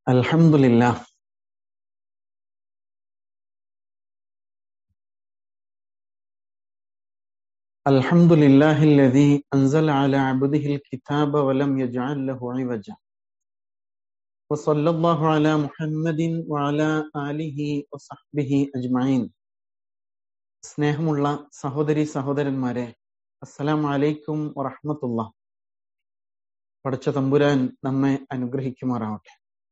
الحمد لله الحمد لله الذي أنزل على عبده الكتاب ولم يجعل له عوجا وصلى الله على محمد وعلى آله وصحبه أجمعين സ്നേഹമുള്ള സഹോദരി സഹോദരന്മാരെ അസ്സലാം അലൈക്കും വറഹമത്തുള്ള പടച്ച തമ്പുരാൻ നമ്മെ അനുഗ്രഹിക്കുമാറാവട്ടെ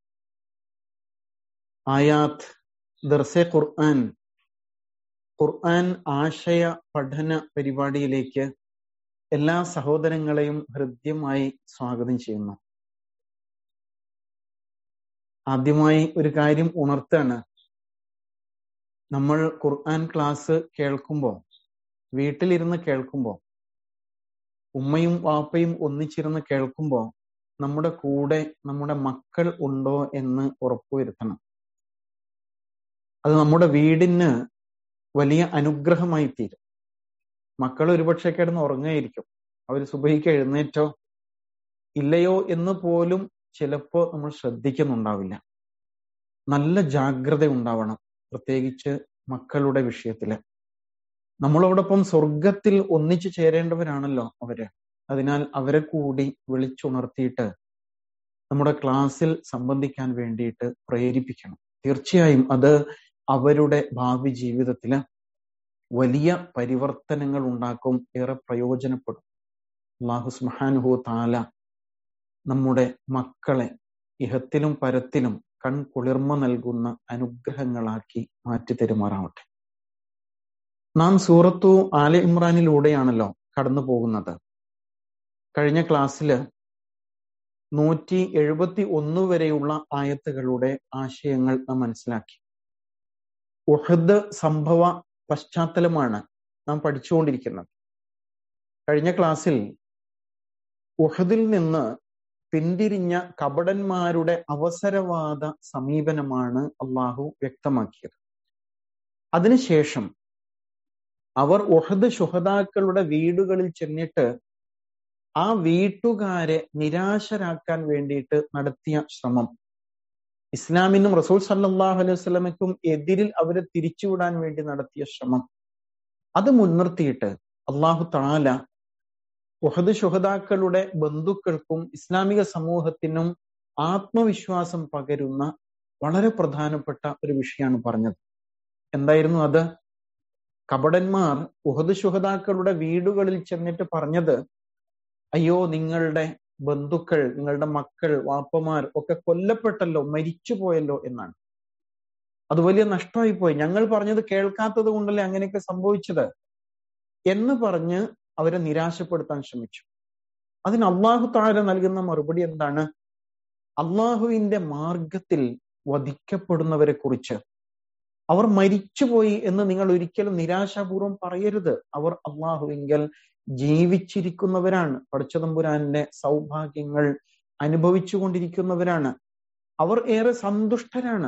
ആയാത്ത് ദർസെ ഖുർആൻ ഖുർആൻ ആശയ പഠന പരിപാടിയിലേക്ക് എല്ലാ സഹോദരങ്ങളെയും ഹൃദ്യമായി സ്വാഗതം ചെയ്യുന്നു ആദ്യമായി ഒരു കാര്യം ഉണർത്താണ് നമ്മൾ ഖുർആൻ ക്ലാസ് കേൾക്കുമ്പോൾ വീട്ടിലിരുന്ന് കേൾക്കുമ്പോൾ ഉമ്മയും വാപ്പയും ഒന്നിച്ചിരുന്ന് കേൾക്കുമ്പോൾ നമ്മുടെ കൂടെ നമ്മുടെ മക്കൾ ഉണ്ടോ എന്ന് ഉറപ്പുവരുത്തണം അത് നമ്മുടെ വീടിന് വലിയ അനുഗ്രഹമായി തീരും മക്കൾ ഒരുപക്ഷെ കിടന്ന് ഉറങ്ങായിരിക്കും അവർ സുബഹിക്ക് എഴുന്നേറ്റോ ഇല്ലയോ എന്ന് പോലും ചിലപ്പോ നമ്മൾ ശ്രദ്ധിക്കുന്നുണ്ടാവില്ല നല്ല ജാഗ്രത ഉണ്ടാവണം പ്രത്യേകിച്ച് മക്കളുടെ വിഷയത്തില് നമ്മളോടൊപ്പം സ്വർഗത്തിൽ ഒന്നിച്ചു ചേരേണ്ടവരാണല്ലോ അവര് അതിനാൽ അവരെ കൂടി വിളിച്ചുണർത്തിയിട്ട് നമ്മുടെ ക്ലാസ്സിൽ സംബന്ധിക്കാൻ വേണ്ടിയിട്ട് പ്രേരിപ്പിക്കണം തീർച്ചയായും അത് അവരുടെ ഭാവി ജീവിതത്തില് വലിയ പരിവർത്തനങ്ങൾ ഉണ്ടാക്കും ഏറെ പ്രയോജനപ്പെടും അള്ളാഹു സുഹാനുഹു താല നമ്മുടെ മക്കളെ ഇഹത്തിലും പരത്തിലും കൺകുളിർമ നൽകുന്ന അനുഗ്രഹങ്ങളാക്കി മാറ്റി തെരുമാറാവട്ടെ നാം സൂറത്തു ആല ഇമ്രാനിലൂടെയാണല്ലോ കടന്നു പോകുന്നത് കഴിഞ്ഞ ക്ലാസ്സില് നൂറ്റി എഴുപത്തി ഒന്ന് വരെയുള്ള ആയത്തുകളുടെ ആശയങ്ങൾ നാം മനസ്സിലാക്കി ഉഹദ് സംഭവ പശ്ചാത്തലമാണ് നാം പഠിച്ചുകൊണ്ടിരിക്കുന്നത് കഴിഞ്ഞ ക്ലാസ്സിൽ ഉഹദിൽ നിന്ന് പിന്തിരിഞ്ഞ കപടന്മാരുടെ അവസരവാദ സമീപനമാണ് അള്ളാഹു വ്യക്തമാക്കിയത് അതിനുശേഷം അവർ ഉഹദ് ശുഹതാക്കളുടെ വീടുകളിൽ ചെന്നിട്ട് ആ വീട്ടുകാരെ നിരാശരാക്കാൻ വേണ്ടിയിട്ട് നടത്തിയ ശ്രമം ഇസ്ലാമിനും റസൂൽ സല്ലാഹു അലൈഹി വസ്ലമയ്ക്കും എതിരിൽ അവരെ തിരിച്ചുവിടാൻ വേണ്ടി നടത്തിയ ശ്രമം അത് മുൻനിർത്തിയിട്ട് അള്ളാഹു താല ഉഹദ് ശുഹതാക്കളുടെ ബന്ധുക്കൾക്കും ഇസ്ലാമിക സമൂഹത്തിനും ആത്മവിശ്വാസം പകരുന്ന വളരെ പ്രധാനപ്പെട്ട ഒരു വിഷയമാണ് പറഞ്ഞത് എന്തായിരുന്നു അത് കപടന്മാർ ഉഹദ് ശുഹതാക്കളുടെ വീടുകളിൽ ചെന്നിട്ട് പറഞ്ഞത് അയ്യോ നിങ്ങളുടെ ബന്ധുക്കൾ നിങ്ങളുടെ മക്കൾ വാപ്പമാർ ഒക്കെ കൊല്ലപ്പെട്ടല്ലോ മരിച്ചുപോയല്ലോ എന്നാണ് അത് വലിയ നഷ്ടമായി പോയി ഞങ്ങൾ പറഞ്ഞത് കേൾക്കാത്തത് കൊണ്ടല്ലേ അങ്ങനെയൊക്കെ സംഭവിച്ചത് എന്ന് പറഞ്ഞ് അവരെ നിരാശപ്പെടുത്താൻ ശ്രമിച്ചു അതിന് അള്ളാഹു താര നൽകുന്ന മറുപടി എന്താണ് അള്ളാഹുവിന്റെ മാർഗത്തിൽ വധിക്കപ്പെടുന്നവരെ കുറിച്ച് അവർ മരിച്ചുപോയി എന്ന് നിങ്ങൾ ഒരിക്കലും നിരാശാപൂർവം പറയരുത് അവർ അള്ളാഹുവിങ്കൽ ജീവിച്ചിരിക്കുന്നവരാണ് പടച്ചതമ്പുരാന്റെ സൗഭാഗ്യങ്ങൾ അനുഭവിച്ചു കൊണ്ടിരിക്കുന്നവരാണ് അവർ ഏറെ സന്തുഷ്ടരാണ്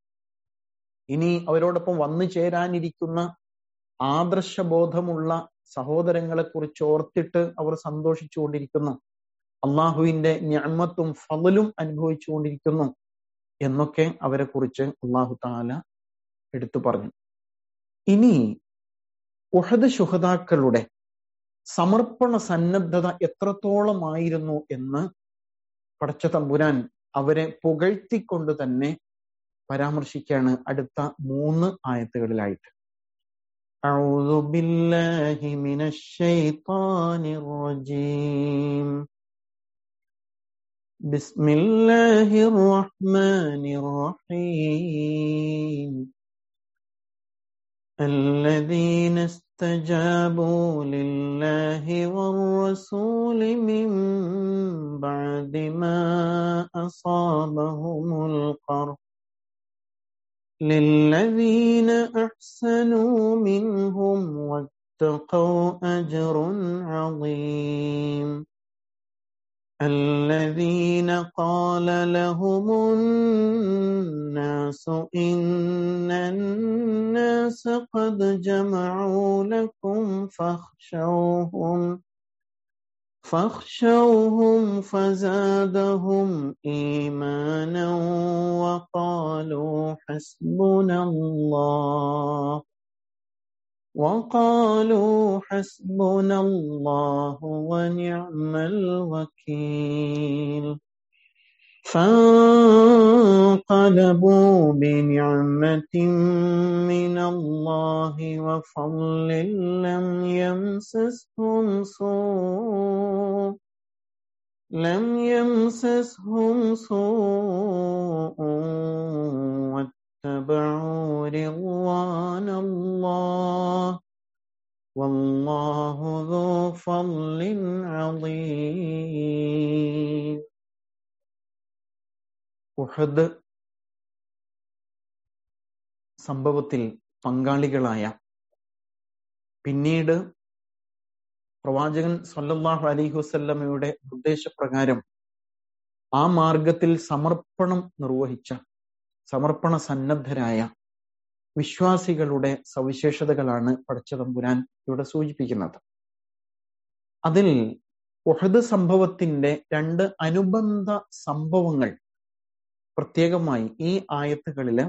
ഇനി അവരോടൊപ്പം വന്നു ചേരാനിരിക്കുന്ന ആദർശബോധമുള്ള സഹോദരങ്ങളെ കുറിച്ച് ഓർത്തിട്ട് അവർ സന്തോഷിച്ചുകൊണ്ടിരിക്കുന്നു അള്ളാഹുവിന്റെ ഞമ്മത്തും ഫലലും അനുഭവിച്ചു കൊണ്ടിരിക്കുന്നു എന്നൊക്കെ അവരെ കുറിച്ച് അള്ളാഹു താല എടുത്തു പറഞ്ഞു ഇനി ഉഹദ് ശുഹതാക്കളുടെ സമർപ്പണ സന്നദ്ധത എത്രത്തോളമായിരുന്നു എന്ന് പടച്ച തമ്പുരാൻ അവരെ പുകഴ്ത്തിക്കൊണ്ട് തന്നെ പരാമർശിക്കുകയാണ് അടുത്ത മൂന്ന് ആയത്തുകളിലായിട്ട് أعوذ بالله من الشيطان الرجيم بسم الله الرحمن الرحيم الذين استجابوا لله والرسول من بعد ما أصابهم القرح للذين أحسنوا منهم واتقوا أجر عظيم الذين قال لهم الناس إن الناس قد جمعوا لكم فاخشوهم فاخشوهم فزادهم إيمانا حسبنا الله وقالوا حسبنا الله ونعم الوكيل فانقلبوا بنعمة من الله وفضل لم يمسسهم سوء لم يمسسهم سوء واتبعوا رضوان الله والله ذو فضل عظيم ഉഹദ് സംഭവത്തിൽ പങ്കാളികളായ പിന്നീട് പ്രവാചകൻ സല്ലല്ലാഹു അലൈഹി വസല്ലമയുടെ നിർദ്ദേശപ്രകാരം ആ മാർഗത്തിൽ സമർപ്പണം നിർവഹിച്ച സമർപ്പണ സന്നദ്ധരായ വിശ്വാസികളുടെ സവിശേഷതകളാണ് പടച്ചതമ്പുരാൻ ഇവിടെ സൂചിപ്പിക്കുന്നത് അതിൽ ഉഹദ് സംഭവത്തിന്റെ രണ്ട് അനുബന്ധ സംഭവങ്ങൾ പ്രത്യേകമായി ഈ ആയത്തുകളില്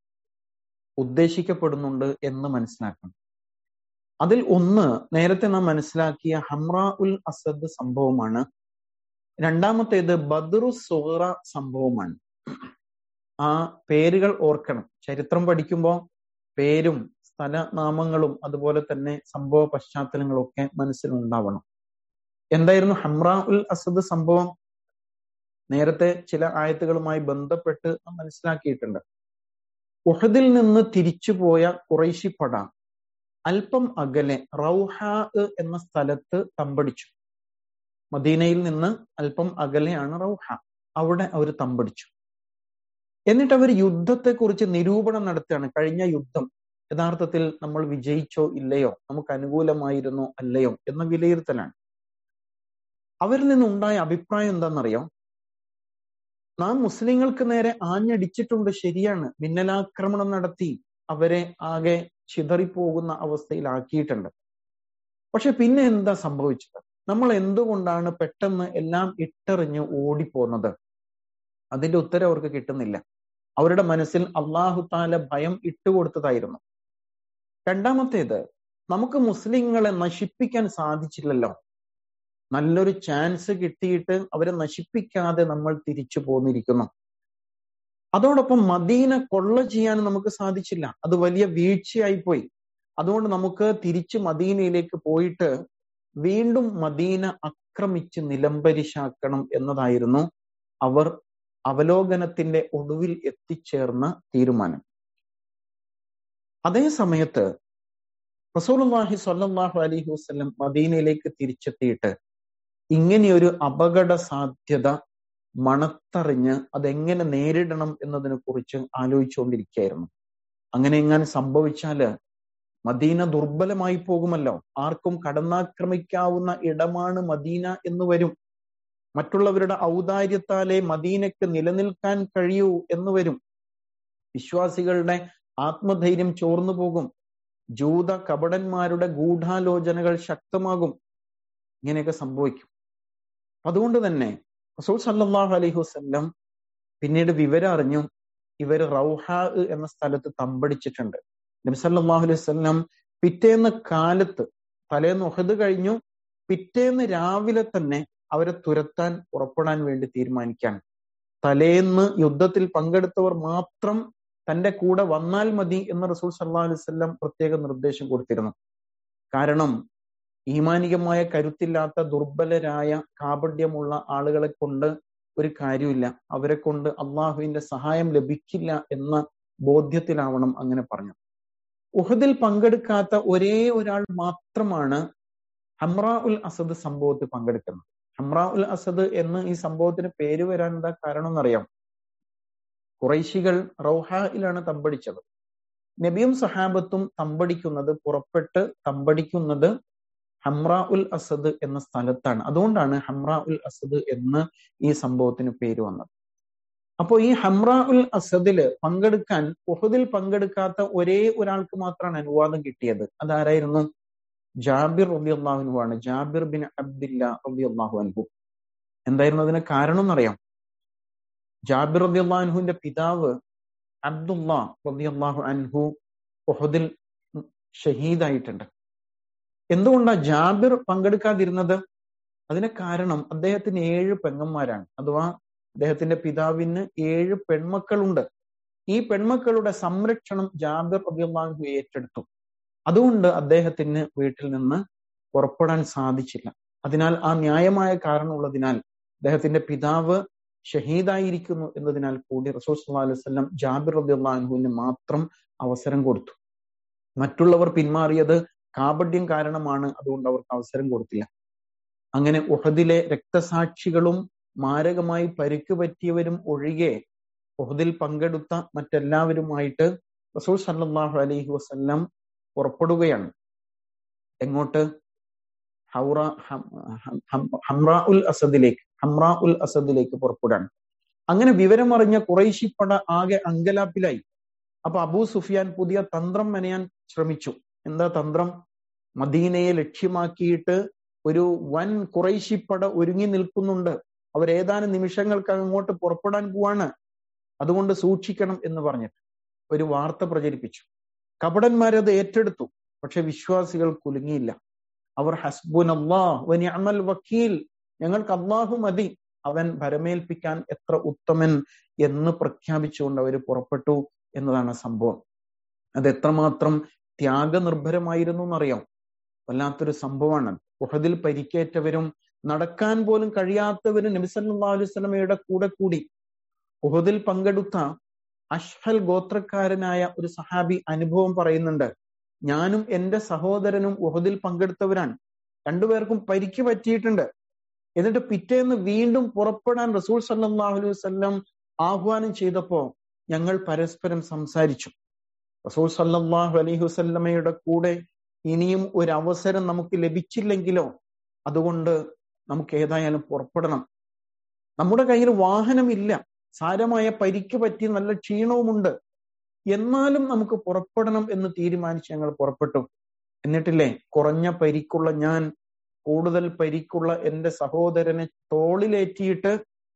ഉദ്ദേശിക്കപ്പെടുന്നുണ്ട് എന്ന് മനസ്സിലാക്കണം അതിൽ ഒന്ന് നേരത്തെ നാം മനസ്സിലാക്കിയ ഹംറ ഉൽ അസദ് സംഭവമാണ് രണ്ടാമത്തേത് ബദ്രു സുഹറ സംഭവമാണ് ആ പേരുകൾ ഓർക്കണം ചരിത്രം പഠിക്കുമ്പോൾ പേരും സ്ഥലനാമങ്ങളും അതുപോലെ തന്നെ സംഭവ പശ്ചാത്തലങ്ങളും ഒക്കെ മനസ്സിലുണ്ടാവണം എന്തായിരുന്നു ഹംറ ഉൽ അസദ് സംഭവം നേരത്തെ ചില ആയത്തുകളുമായി ബന്ധപ്പെട്ട് നാം മനസ്സിലാക്കിയിട്ടുണ്ട് ഉഹദിൽ നിന്ന് തിരിച്ചുപോയ കുറൈശി പട അല്പം അകലെ റൗഹ എന്ന സ്ഥലത്ത് തമ്പടിച്ചു മദീനയിൽ നിന്ന് അല്പം അകലെയാണ് റൗഹ അവിടെ അവർ തമ്പടിച്ചു എന്നിട്ട് അവർ യുദ്ധത്തെക്കുറിച്ച് നിരൂപണം നടത്തുകയാണ് കഴിഞ്ഞ യുദ്ധം യഥാർത്ഥത്തിൽ നമ്മൾ വിജയിച്ചോ ഇല്ലയോ നമുക്ക് അനുകൂലമായിരുന്നോ അല്ലയോ എന്ന വിലയിരുത്തലാണ് അവരിൽ നിന്നുണ്ടായ അഭിപ്രായം എന്താണെന്നറിയോ നാം മുസ്ലിങ്ങൾക്ക് നേരെ ആഞ്ഞടിച്ചിട്ടുണ്ട് ശരിയാണ് മിന്നലാക്രമണം നടത്തി അവരെ ആകെ ചിതറിപ്പോകുന്ന അവസ്ഥയിലാക്കിയിട്ടുണ്ട് പക്ഷെ പിന്നെ എന്താ സംഭവിച്ചത് നമ്മൾ എന്തുകൊണ്ടാണ് പെട്ടെന്ന് എല്ലാം ഇട്ടെറിഞ്ഞ് ഓടിപ്പോന്നത് അതിന്റെ ഉത്തരം അവർക്ക് കിട്ടുന്നില്ല അവരുടെ മനസ്സിൽ അള്ളാഹു താല ഭയം ഇട്ടുകൊടുത്തതായിരുന്നു രണ്ടാമത്തേത് നമുക്ക് മുസ്ലിങ്ങളെ നശിപ്പിക്കാൻ സാധിച്ചില്ലല്ലോ നല്ലൊരു ചാൻസ് കിട്ടിയിട്ട് അവരെ നശിപ്പിക്കാതെ നമ്മൾ തിരിച്ചു പോന്നിരിക്കുന്നു അതോടൊപ്പം മദീന കൊള്ള ചെയ്യാൻ നമുക്ക് സാധിച്ചില്ല അത് വലിയ വീഴ്ചയായി പോയി അതുകൊണ്ട് നമുക്ക് തിരിച്ച് മദീനയിലേക്ക് പോയിട്ട് വീണ്ടും മദീന ആക്രമിച്ച് നിലംപരിശാക്കണം എന്നതായിരുന്നു അവർ അവലോകനത്തിന്റെ ഒടുവിൽ എത്തിച്ചേർന്ന തീരുമാനം അതേ സമയത്ത് റസൂലുള്ളാഹി സ്വല്ലല്ലാഹു അലൈഹി വസല്ലം മദീനയിലേക്ക് തിരിച്ചെത്തിയിട്ട് ഇങ്ങനെയൊരു അപകട സാധ്യത മണത്തറിഞ്ഞ് അതെങ്ങനെ നേരിടണം എന്നതിനെ കുറിച്ച് ആലോചിച്ചുകൊണ്ടിരിക്കുകയായിരുന്നു അങ്ങനെ എങ്ങനെ സംഭവിച്ചാല് മദീന ദുർബലമായി പോകുമല്ലോ ആർക്കും കടന്നാക്രമിക്കാവുന്ന ഇടമാണ് മദീന എന്ന് വരും മറ്റുള്ളവരുടെ ഔദാര്യത്താലെ മദീനയ്ക്ക് നിലനിൽക്കാൻ കഴിയൂ എന്ന് വരും വിശ്വാസികളുടെ ആത്മധൈര്യം ചോർന്നു പോകും ജൂത കപടന്മാരുടെ ഗൂഢാലോചനകൾ ശക്തമാകും ഇങ്ങനെയൊക്കെ സംഭവിക്കും അതുകൊണ്ട് തന്നെ റസൂൽ സല്ലാഹു അലൈഹി വസ്ല്ലം പിന്നീട് വിവരം അറിഞ്ഞു ഇവർ റൗഹ എന്ന സ്ഥലത്ത് തമ്പടിച്ചിട്ടുണ്ട് നബി സല്ലാഹു അലൈഹി വസ്ലം പിറ്റേന്ന് കാലത്ത് തലേന്ന് ഉഹദ് കഴിഞ്ഞു പിറ്റേന്ന് രാവിലെ തന്നെ അവരെ തുരത്താൻ പുറപ്പെടാൻ വേണ്ടി തീരുമാനിക്കാൻ തലേന്ന് യുദ്ധത്തിൽ പങ്കെടുത്തവർ മാത്രം തന്റെ കൂടെ വന്നാൽ മതി എന്ന് റസൂൽ സല്ലാ അലൈഹി വസ്ലം പ്രത്യേക നിർദ്ദേശം കൊടുത്തിരുന്നു കാരണം ഈമാനികമായ കരുത്തില്ലാത്ത ദുർബലരായ കാപഡ്യമുള്ള ആളുകളെ കൊണ്ട് ഒരു കാര്യമില്ല അവരെ കൊണ്ട് അള്ളാഹുവിന്റെ സഹായം ലഭിക്കില്ല എന്ന ബോധ്യത്തിലാവണം അങ്ങനെ പറഞ്ഞു ഉഹദിൽ പങ്കെടുക്കാത്ത ഒരേ ഒരാൾ മാത്രമാണ് ഹംറ ഉൽ അസദ് സംഭവത്തിൽ പങ്കെടുക്കുന്നത് ഹംറ ഉൽ അസദ് എന്ന് ഈ സംഭവത്തിന് പേര് വരാൻ എന്താ കാരണം എന്നറിയാം കുറൈശികൾ റൗഹയിലാണ് തമ്പടിച്ചത് നബിയും സഹാബത്തും തമ്പടിക്കുന്നത് പുറപ്പെട്ട് തമ്പടിക്കുന്നത് ഹംറ ഉൽ അസദ് എന്ന സ്ഥലത്താണ് അതുകൊണ്ടാണ് ഹംറ ഉൽ അസദ് എന്ന് ഈ സംഭവത്തിന് പേര് വന്നത് അപ്പോൾ ഈ ഹംറ ഉൽ അസദില് പങ്കെടുക്കാൻ ഉഹദിൽ പങ്കെടുക്കാത്ത ഒരേ ഒരാൾക്ക് മാത്രമാണ് അനുവാദം കിട്ടിയത് അതാരായിരുന്നു ജാബിർ റബി അള്ളാഹുനു ആണ് ജാബിർ ബിൻ അബ്ദില്ല റബി അള്ളാഹു അൻഹു എന്തായിരുന്നു അതിന് കാരണം എന്നറിയാം ജാബിർ റബി അള്ളാഹുവിന്റെ പിതാവ് അബ്ദുള്ള റളിയല്ലാഹു അൻഹു ഉഹദിൽ ഷഹീദായിട്ടുണ്ട് എന്തുകൊണ്ടാ ജാബിർ പങ്കെടുക്കാതിരുന്നത് അതിന് കാരണം അദ്ദേഹത്തിന് ഏഴ് പെങ്ങന്മാരാണ് അഥവാ അദ്ദേഹത്തിന്റെ പിതാവിന് ഏഴ് പെൺമക്കളുണ്ട് ഈ പെൺമക്കളുടെ സംരക്ഷണം ജാബിർ റളിയല്ലാഹു ഏറ്റെടുത്തു അതുകൊണ്ട് അദ്ദേഹത്തിന് വീട്ടിൽ നിന്ന് പുറപ്പെടാൻ സാധിച്ചില്ല അതിനാൽ ആ ന്യായമായ കാരണമുള്ളതിനാൽ അദ്ദേഹത്തിന്റെ പിതാവ് ഷഹീദായിരിക്കുന്നു എന്നതിനാൽ കൂടി റസൂൽ സല്ലല്ലാഹു അലൈഹി വസല്ലം ജാബിർ റളിയല്ലാഹുവിന് മാത്രം അവസരം കൊടുത്തു മറ്റുള്ളവർ പിന്മാറിയത് കാപട്യം കാരണമാണ് അതുകൊണ്ട് അവർക്ക് അവസരം കൊടുത്തില്ല അങ്ങനെ ഉഹദിലെ രക്തസാക്ഷികളും മാരകമായി പരിക്ക് പറ്റിയവരും ഒഴികെ ഉഹദിൽ പങ്കെടുത്ത മറ്റെല്ലാവരുമായിട്ട് റസൂൽ സല്ലല്ലാഹു അലൈഹി വസല്ലം പുറപ്പെടുകയാണ് എങ്ങോട്ട് ഹൗറ ഹംറ ഉൽ അസദിലേക്ക് ഹംറ ഉൽ അസദിലേക്ക് പുറപ്പെടാണ് അങ്ങനെ വിവരമറിഞ്ഞ കുറൈശിപ്പട ആകെ അങ്കലാപ്പിലായി അപ്പൊ അബൂ സുഫിയാൻ പുതിയ തന്ത്രം മെനയാൻ ശ്രമിച്ചു എന്താ തന്ത്രം മദീനയെ ലക്ഷ്യമാക്കിയിട്ട് ഒരു വൻ കുറൈശിപ്പട ഒരുങ്ങി നിൽക്കുന്നുണ്ട് അവരേതാനും നിമിഷങ്ങൾക്ക് അങ്ങോട്ട് പുറപ്പെടാൻ പോവാണ് അതുകൊണ്ട് സൂക്ഷിക്കണം എന്ന് പറഞ്ഞിട്ട് ഒരു വാർത്ത പ്രചരിപ്പിച്ചു കപടന്മാരത് ഏറ്റെടുത്തു പക്ഷെ വിശ്വാസികൾ കുലുങ്ങിയില്ല അവർ ഹസ്ബുൻ അള്ളാഹ് വക്കീൽ ഞങ്ങൾക്ക് അള്ളാഹു മതി അവൻ ഭരമേൽപ്പിക്കാൻ എത്ര ഉത്തമൻ എന്ന് പ്രഖ്യാപിച്ചുകൊണ്ട് അവർ പുറപ്പെട്ടു എന്നതാണ് സംഭവം അത് എത്രമാത്രം ത്യാഗനിർഭരമായിരുന്നു എന്നറിയാം വല്ലാത്തൊരു സംഭവമാണ് ഉഹദിൽ പരിക്കേറ്റവരും നടക്കാൻ പോലും കഴിയാത്തവരും നബിസല്ലാ അലുസ്ലമയുടെ കൂടെ കൂടി ഉഹദിൽ പങ്കെടുത്ത അഷ്ഹൽ ഗോത്രക്കാരനായ ഒരു സഹാബി അനുഭവം പറയുന്നുണ്ട് ഞാനും എന്റെ സഹോദരനും ഉഹദിൽ പങ്കെടുത്തവരാണ് രണ്ടുപേർക്കും പരിക്ക് പറ്റിയിട്ടുണ്ട് എന്നിട്ട് പിറ്റേന്ന് വീണ്ടും പുറപ്പെടാൻ റസൂൽ സല്ലാഹു അലൈഹി വസ്ലം ആഹ്വാനം ചെയ്തപ്പോ ഞങ്ങൾ പരസ്പരം സംസാരിച്ചു റസൂൽ സല്ലാഹു അലൈഹി വസ്ല്ലമയുടെ കൂടെ ഇനിയും ഒരു അവസരം നമുക്ക് ലഭിച്ചില്ലെങ്കിലോ അതുകൊണ്ട് നമുക്ക് ഏതായാലും പുറപ്പെടണം നമ്മുടെ കയ്യിൽ വാഹനമില്ല സാരമായ പരിക്ക് പറ്റി നല്ല ക്ഷീണവുമുണ്ട് എന്നാലും നമുക്ക് പുറപ്പെടണം എന്ന് തീരുമാനിച്ച് ഞങ്ങൾ പുറപ്പെട്ടു എന്നിട്ടില്ലേ കുറഞ്ഞ പരിക്കുള്ള ഞാൻ കൂടുതൽ പരിക്കുള്ള എന്റെ സഹോദരനെ തോളിലേറ്റിയിട്ട്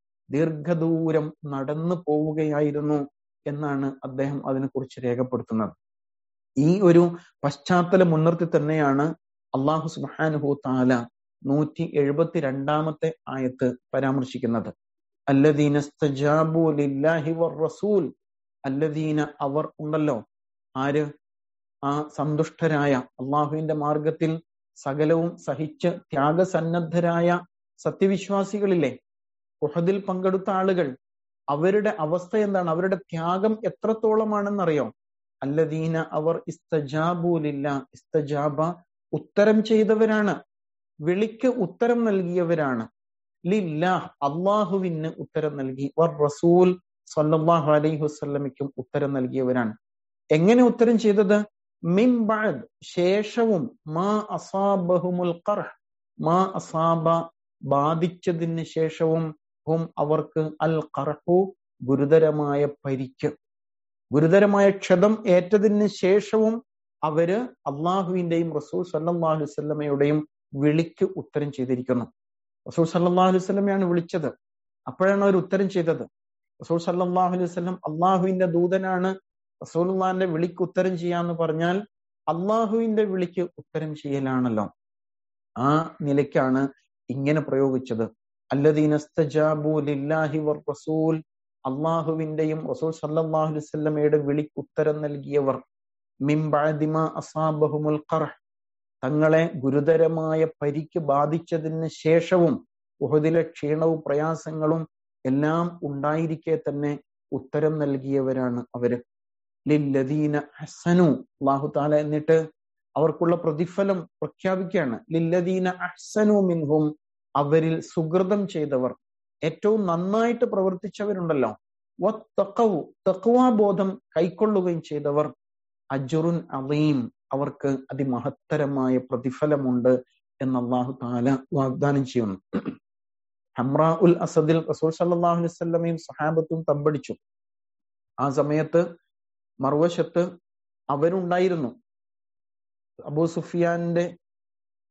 ദീർഘദൂരം നടന്നു പോവുകയായിരുന്നു എന്നാണ് അദ്ദേഹം അതിനെക്കുറിച്ച് രേഖപ്പെടുത്തുന്നത് ഈ ഒരു പശ്ചാത്തലം മുൻനിർത്തി തന്നെയാണ് അള്ളാഹു സുബാനുഹു താല നൂറ്റി എഴുപത്തി രണ്ടാമത്തെ ആയത്ത് പരാമർശിക്കുന്നത് അല്ലദീനസ്തജാബു ലില്ലാഹി വർ റസൂൽ അല്ലദീന അവർ ഉണ്ടല്ലോ ആര് ആ സന്തുഷ്ടരായ അള്ളാഹുവിന്റെ മാർഗത്തിൽ സകലവും സഹിച്ച് ത്യാഗസന്നദ്ധരായ സത്യവിശ്വാസികളില്ലേ ഉഹദിൽ പങ്കെടുത്ത ആളുകൾ അവരുടെ അവസ്ഥ എന്താണ് അവരുടെ ത്യാഗം എത്രത്തോളമാണെന്നറിയോ അല്ലദീന അവർ ഇസ്തജാബൂലില്ല ഇസ്തജാബ ഉത്തരം ചെയ്തവരാണ് വിളിക്ക് ഉത്തരം നൽകിയവരാണ് ലില്ലാഹ് അള്ളാഹുവിന് ഉത്തരം നൽകി വർ റസൂൽ സല്ലല്ലാഹു അലൈഹി വസല്ലമയ്ക്കും ഉത്തരം നൽകിയവരാണ് എങ്ങനെ ഉത്തരം ചെയ്തത് മിൻ ബഅദ് ശേഷവും മാ അസാബഹുമുൽ ഖർഹ് മാ അസാബ ബാധിച്ചതിന് ശേഷവും ഹും അവർക്ക് അൽ ഖർഹു ഗുരുതരമായ പരിക്ക് ഗുരുതരമായ ക്ഷതം ഏറ്റതിന് ശേഷവും അവര് അള്ളാഹുവിന്റെയും റസൂൽ സല്ലാഹു അലൈഹി വസല്ലമയുടെയും വിളിക്ക് ഉത്തരം ചെയ്തിരിക്കുന്നു റസൂൽ സല്ലാഹു അലൈഹി വസല്ലമയാണ് വിളിച്ചത് അപ്പോഴാണ് അവർ ഉത്തരം ചെയ്തത് റസൂൽ സല്ലാഹു അലൈഹി വസല്ലം അള്ളാഹുവിന്റെ ദൂതനാണ് റസൂലുള്ളാന്റെ വിളിക്ക് ഉത്തരം ചെയ്യാന്ന് പറഞ്ഞാൽ അള്ളാഹുവിന്റെ വിളിക്ക് ഉത്തരം ചെയ്യലാണല്ലോ ആ നിലയ്ക്കാണ് ഇങ്ങനെ പ്രയോഗിച്ചത് അല്ലദീനസ്തജാബു ലില്ലാഹി വർ റസൂൽ അള്ളാഹുവിന്റെയും റസൂൽ സല്ലല്ലാഹു അലൈഹി വസല്ലമയുടെ വിളിക്ക് ഉത്തരം നൽകിയവർ മിംബഅദിമ അസാബഹുമുൽ ഖർഹ് തങ്ങളെ ഗുരുതരമായ പരിക്ക് ബാധിച്ചതിന് ശേഷവും ഉഹദിലെ ക്ഷീണവും പ്രയാസങ്ങളും എല്ലാം ഉണ്ടായിരിക്കെ തന്നെ ഉത്തരം നൽകിയവരാണ് അവര് ലില്ലദീന ഹസനു അള്ളാഹു താല എന്നിട്ട് അവർക്കുള്ള പ്രതിഫലം പ്രഖ്യാപിക്കുകയാണ് ലില്ലദീന അഹ്സനു മിൻഹും അവരിൽ സുഹൃതം ചെയ്തവർ ഏറ്റവും നന്നായിട്ട് പ്രവർത്തിച്ചവരുണ്ടല്ലോ തക്വാബോധം കൈക്കൊള്ളുകയും ചെയ്തവർ അജുറുൻ അലീം അവർക്ക് അതിമഹത്തരമായ പ്രതിഫലമുണ്ട് എന്ന് അള്ളാഹു താല വാഗ്ദാനം ചെയ്യുന്നു ഹംറ ഉൽ അസദിൽ റസൂൽ സല്ലാഹു അലൈവല്ലമയും സഹാബത്തും തമ്പടിച്ചു ആ സമയത്ത് മറുവശത്ത് അവരുണ്ടായിരുന്നു അബൂ സുഫിയാന്റെ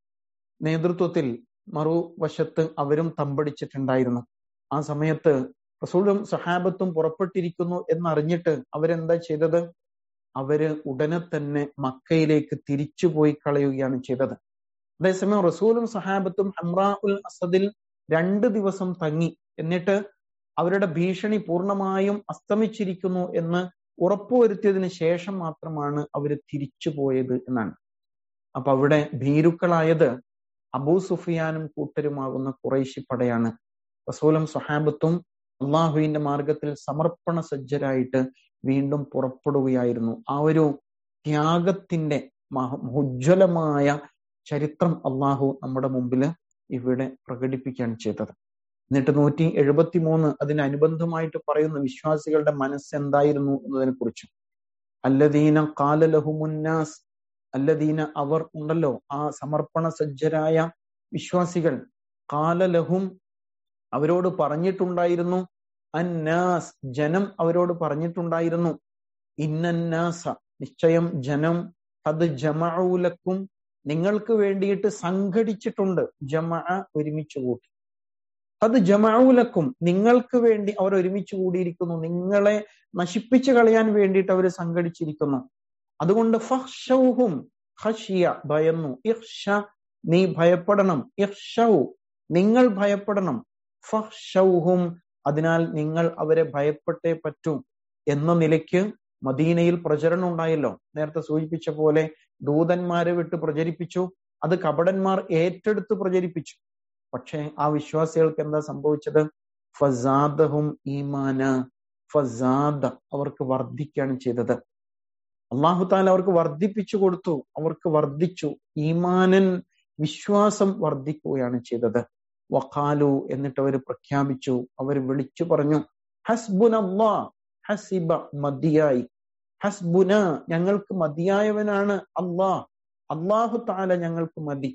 നേതൃത്വത്തിൽ മറുവശത്ത് അവരും തമ്പടിച്ചിട്ടുണ്ടായിരുന്നു ആ സമയത്ത് റസൂലും സഹാബത്തും പുറപ്പെട്ടിരിക്കുന്നു എന്നറിഞ്ഞിട്ട് അവരെന്താ ചെയ്തത് അവര് ഉടനെ തന്നെ മക്കയിലേക്ക് തിരിച്ചുപോയി കളയുകയാണ് ചെയ്തത് അതേസമയം റസൂലും സഹാബത്തും ഹംറാ ഉൽ അസദിൽ രണ്ട് ദിവസം തങ്ങി എന്നിട്ട് അവരുടെ ഭീഷണി പൂർണ്ണമായും അസ്തമിച്ചിരിക്കുന്നു എന്ന് ഉറപ്പുവരുത്തിയതിന് ശേഷം മാത്രമാണ് അവർ തിരിച്ചു പോയത് എന്നാണ് അപ്പൊ അവിടെ ഭീരുക്കളായത് അബൂ സുഫിയാനും കൂട്ടരുമാകുന്ന കുറേശി പടയാണ് റസൂലും സ്വഹാബത്തും അള്ളാഹുവിന്റെ മാർഗത്തിൽ സമർപ്പണ സജ്ജരായിട്ട് വീണ്ടും പുറപ്പെടുകയായിരുന്നു ആ ഒരു ത്യാഗത്തിന്റെ ഉജ്ജ്വലമായ ചരിത്രം അള്ളാഹു നമ്മുടെ മുമ്പിൽ ഇവിടെ പ്രകടിപ്പിക്കുകയാണ് ചെയ്തത് എന്നിട്ട് നൂറ്റി എഴുപത്തി മൂന്ന് അതിനനുബന്ധമായിട്ട് പറയുന്ന വിശ്വാസികളുടെ മനസ്സ് എന്തായിരുന്നു എന്നതിനെ കുറിച്ച് അല്ലദീന കാലലഹുമുന്നാസ് അല്ലദീന അവർ ഉണ്ടല്ലോ ആ സമർപ്പണ സജ്ജരായ വിശ്വാസികൾ കാലലഹും അവരോട് പറഞ്ഞിട്ടുണ്ടായിരുന്നു അന്നാസ് ജനം അവരോട് പറഞ്ഞിട്ടുണ്ടായിരുന്നു ഇന്നന്നാസ നിശ്ചയം ജനം അത് ജമഊലക്കും നിങ്ങൾക്ക് വേണ്ടിയിട്ട് സംഘടിച്ചിട്ടുണ്ട് ജമ ഒരുമിച്ച് കൂട്ടി അത് ജമഊലക്കും നിങ്ങൾക്ക് വേണ്ടി അവർ ഒരുമിച്ച് കൂടിയിരിക്കുന്നു നിങ്ങളെ നശിപ്പിച്ചു കളയാൻ വേണ്ടിയിട്ട് അവർ സംഘടിച്ചിരിക്കുന്നു അതുകൊണ്ട് ഫഹ്ഷൗഹും ഹഷിയ ഭയന്നു ഇഹ്ഷ നീ ഭയപ്പെടണം ഇഹ്ഷൗ നിങ്ങൾ ഭയപ്പെടണം ഫഹ്ഷൗഹും അതിനാൽ നിങ്ങൾ അവരെ ഭയപ്പെട്ടേ പറ്റൂ എന്ന നിലയ്ക്ക് മദീനയിൽ പ്രചരണം ഉണ്ടായല്ലോ നേരത്തെ സൂചിപ്പിച്ച പോലെ ദൂതന്മാരെ വിട്ട് പ്രചരിപ്പിച്ചു അത് കപടന്മാർ ഏറ്റെടുത്ത് പ്രചരിപ്പിച്ചു പക്ഷേ ആ വിശ്വാസികൾക്ക് എന്താ സംഭവിച്ചത് ഫസാദഹും ഈമാന ഫസാദ അവർക്ക് വർദ്ധിക്കുകയാണ് ചെയ്തത് അള്ളാഹു താല അവർക്ക് വർദ്ധിപ്പിച്ചു കൊടുത്തു അവർക്ക് വർദ്ധിച്ചു ഈമാനൻ വിശ്വാസം വർദ്ധിക്കുകയാണ് ചെയ്തത് വഖാലു എന്നിട്ട് അവർ പ്രഖ്യാപിച്ചു അവർ വിളിച്ചു പറഞ്ഞു ഹസ്ബുൻ അള്ളാ ഹസിബ മതിയായി ഹസ്ബുന ഞങ്ങൾക്ക് മതിയായവനാണ് അള്ളാഹ് അള്ളാഹു താല ഞങ്ങൾക്ക് മതി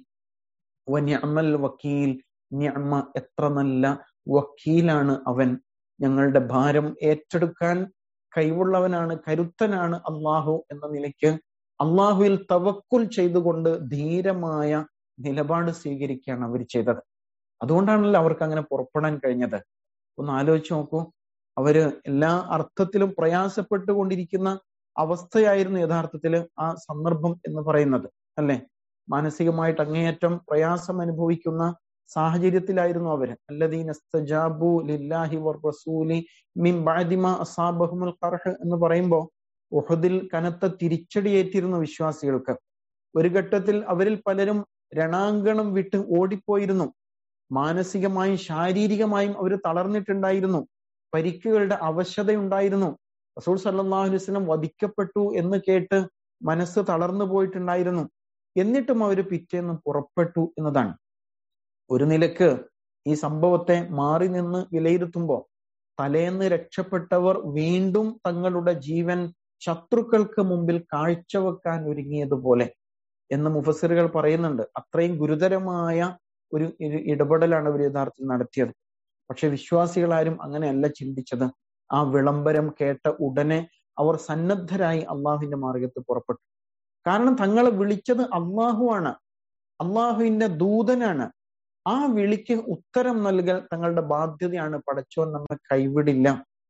വന്യമൽ വക്കീൽ ഞമ്മ എത്ര നല്ല വക്കീലാണ് അവൻ ഞങ്ങളുടെ ഭാരം ഏറ്റെടുക്കാൻ കഴിവുള്ളവനാണ് കരുത്തനാണ് അള്ളാഹു എന്ന നിലയ്ക്ക് അള്ളാഹുവിൽ തവക്കുൽ ചെയ്തുകൊണ്ട് ധീരമായ നിലപാട് സ്വീകരിക്കുകയാണ് അവർ ചെയ്തത് അതുകൊണ്ടാണല്ലോ അവർക്ക് അങ്ങനെ പുറപ്പെടാൻ കഴിഞ്ഞത് ഒന്ന് ആലോചിച്ച് നോക്കൂ അവര് എല്ലാ അർത്ഥത്തിലും പ്രയാസപ്പെട്ടുകൊണ്ടിരിക്കുന്ന അവസ്ഥയായിരുന്നു യഥാർത്ഥത്തിൽ ആ സന്ദർഭം എന്ന് പറയുന്നത് അല്ലെ മാനസികമായിട്ട് അങ്ങേയറ്റം പ്രയാസം അനുഭവിക്കുന്ന സാഹചര്യത്തിലായിരുന്നു അവര് അല്ലദീനസ്തജാബു ലില്ലാഹി വർ റസൂലി മിൻ ബഅദിമ അസാബഹുൽ ഖർഹ് എന്ന് പറയുമ്പോൾ ഉഹദിൽ കനത്ത തിരിച്ചടിയേറ്റിരുന്നു വിശ്വാസികൾക്ക് ഒരു ഘട്ടത്തിൽ അവരിൽ പലരും രണാങ്കണം വിട്ട് ഓടിപ്പോയിരുന്നു മാനസികമായും ശാരീരികമായും അവർ തളർന്നിട്ടുണ്ടായിരുന്നു പരിക്കുകളുടെ അവശതയുണ്ടായിരുന്നു റസൂൽ സല്ലാഹു അലൈഹി വസല്ലം വധിക്കപ്പെട്ടു എന്ന് കേട്ട് മനസ്സ് തളർന്നു പോയിട്ടുണ്ടായിരുന്നു എന്നിട്ടും അവർ പിറ്റേന്ന് പുറപ്പെട്ടു എന്നതാണ് ഒരു നിലക്ക് ഈ സംഭവത്തെ മാറി നിന്ന് വിലയിരുത്തുമ്പോൾ തലേന്ന് രക്ഷപ്പെട്ടവർ വീണ്ടും തങ്ങളുടെ ജീവൻ ശത്രുക്കൾക്ക് മുമ്പിൽ കാഴ്ചവെക്കാൻ ഒരുങ്ങിയതുപോലെ എന്ന് മുഫസിറുകൾ പറയുന്നുണ്ട് അത്രയും ഗുരുതരമായ ഒരു ഇടപെടലാണ് അവർ യഥാർത്ഥത്തിൽ നടത്തിയത് പക്ഷെ വിശ്വാസികളാരും അങ്ങനെയല്ല ചിന്തിച്ചത് ആ വിളംബരം കേട്ട ഉടനെ അവർ സന്നദ്ധരായി അള്ളാഹുവിന്റെ മാർഗത്ത് പുറപ്പെട്ടു കാരണം തങ്ങളെ വിളിച്ചത് അള്ളാഹുവാണ് അള്ളാഹുവിന്റെ ദൂതനാണ് ആ വിളിക്ക് ഉത്തരം നൽകൽ തങ്ങളുടെ ബാധ്യതയാണ് പടച്ചോൻ നമ്മെ കൈവിടില്ല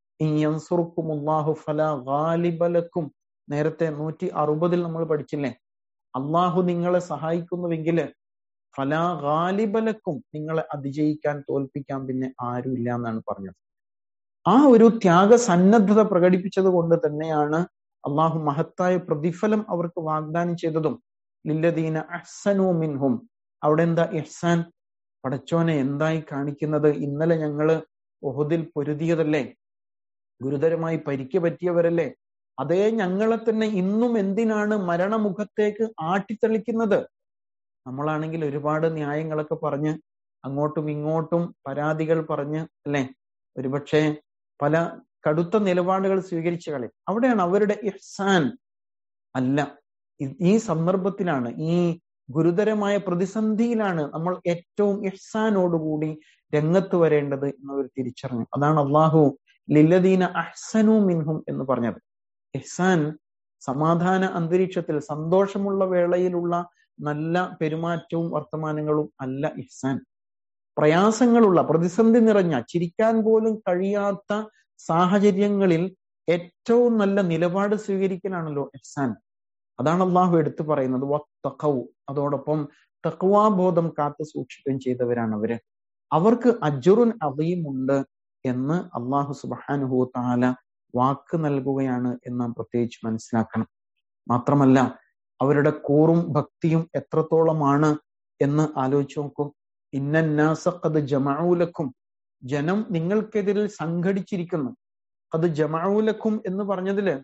ഗാലിബലക്കും നേരത്തെ നൂറ്റി അറുപതിൽ നമ്മൾ പഠിച്ചില്ലേ അള്ളാഹു നിങ്ങളെ സഹായിക്കുന്നുവെങ്കിൽ ഫലാ ഗാലിബലക്കും നിങ്ങളെ അതിജയിക്കാൻ തോൽപ്പിക്കാൻ പിന്നെ ആരുമില്ല എന്നാണ് പറഞ്ഞത് ആ ഒരു ത്യാഗ സന്നദ്ധത പ്രകടിപ്പിച്ചത് കൊണ്ട് തന്നെയാണ് അള്ളാഹു മഹത്തായ പ്രതിഫലം അവർക്ക് വാഗ്ദാനം ചെയ്തതും ലില്ലദീന അഹ്സനു മിൻഹും അവിടെ എന്താ ഇഹ്സാൻ പടച്ചോനെ എന്തായി കാണിക്കുന്നത് ഇന്നലെ ഞങ്ങള് ഒഹുദിൽ പൊരുതിയതല്ലേ ഗുരുതരമായി പരിക്ക് പറ്റിയവരല്ലേ അതേ ഞങ്ങളെ തന്നെ ഇന്നും എന്തിനാണ് മരണമുഖത്തേക്ക് ആട്ടിത്തെളിക്കുന്നത് നമ്മളാണെങ്കിൽ ഒരുപാട് ന്യായങ്ങളൊക്കെ പറഞ്ഞ് അങ്ങോട്ടും ഇങ്ങോട്ടും പരാതികൾ പറഞ്ഞ് അല്ലെ ഒരുപക്ഷെ പല കടുത്ത നിലപാടുകൾ സ്വീകരിച്ചു കളി അവിടെയാണ് അവരുടെ ഇഹ്സാൻ അല്ല ഈ സന്ദർഭത്തിലാണ് ഈ ഗുരുതരമായ പ്രതിസന്ധിയിലാണ് നമ്മൾ ഏറ്റവും ഇഹ്സാനോടുകൂടി രംഗത്ത് വരേണ്ടത് എന്നവർ തിരിച്ചറിഞ്ഞു അതാണ് അള്ളാഹു ലില്ലദീന അഹ്സനു മിൻഹും എന്ന് പറഞ്ഞത് ഇഹ്സാൻ സമാധാന അന്തരീക്ഷത്തിൽ സന്തോഷമുള്ള വേളയിലുള്ള നല്ല പെരുമാറ്റവും വർത്തമാനങ്ങളും അല്ല ഇഹ്സാൻ പ്രയാസങ്ങളുള്ള പ്രതിസന്ധി നിറഞ്ഞ ചിരിക്കാൻ പോലും കഴിയാത്ത സാഹചര്യങ്ങളിൽ ഏറ്റവും നല്ല നിലപാട് സ്വീകരിക്കലാണല്ലോ ഇഹ്സാൻ അതാണ് അള്ളാഹു എടുത്തു പറയുന്നത് വത്തഖൗ അതോടൊപ്പം തക്വാബോധം കാത്തു സൂക്ഷിക്കുകയും ചെയ്തവരാണ് അവര് അവർക്ക് അജുറുൻ ഉണ്ട് എന്ന് അള്ളാഹു സുബാനുഹു താല വാക്ക് നൽകുകയാണ് എന്ന് നാം പ്രത്യേകിച്ച് മനസ്സിലാക്കണം മാത്രമല്ല അവരുടെ കൂറും ഭക്തിയും എത്രത്തോളമാണ് എന്ന് ആലോചിച്ച് നോക്കും ഇന്നന്നാസഖത് ജമാഊലക്കും ജനം നിങ്ങൾക്കെതിരിൽ സംഘടിച്ചിരിക്കുന്നു അത് ജമാഊലക്കും എന്ന് പറഞ്ഞതില്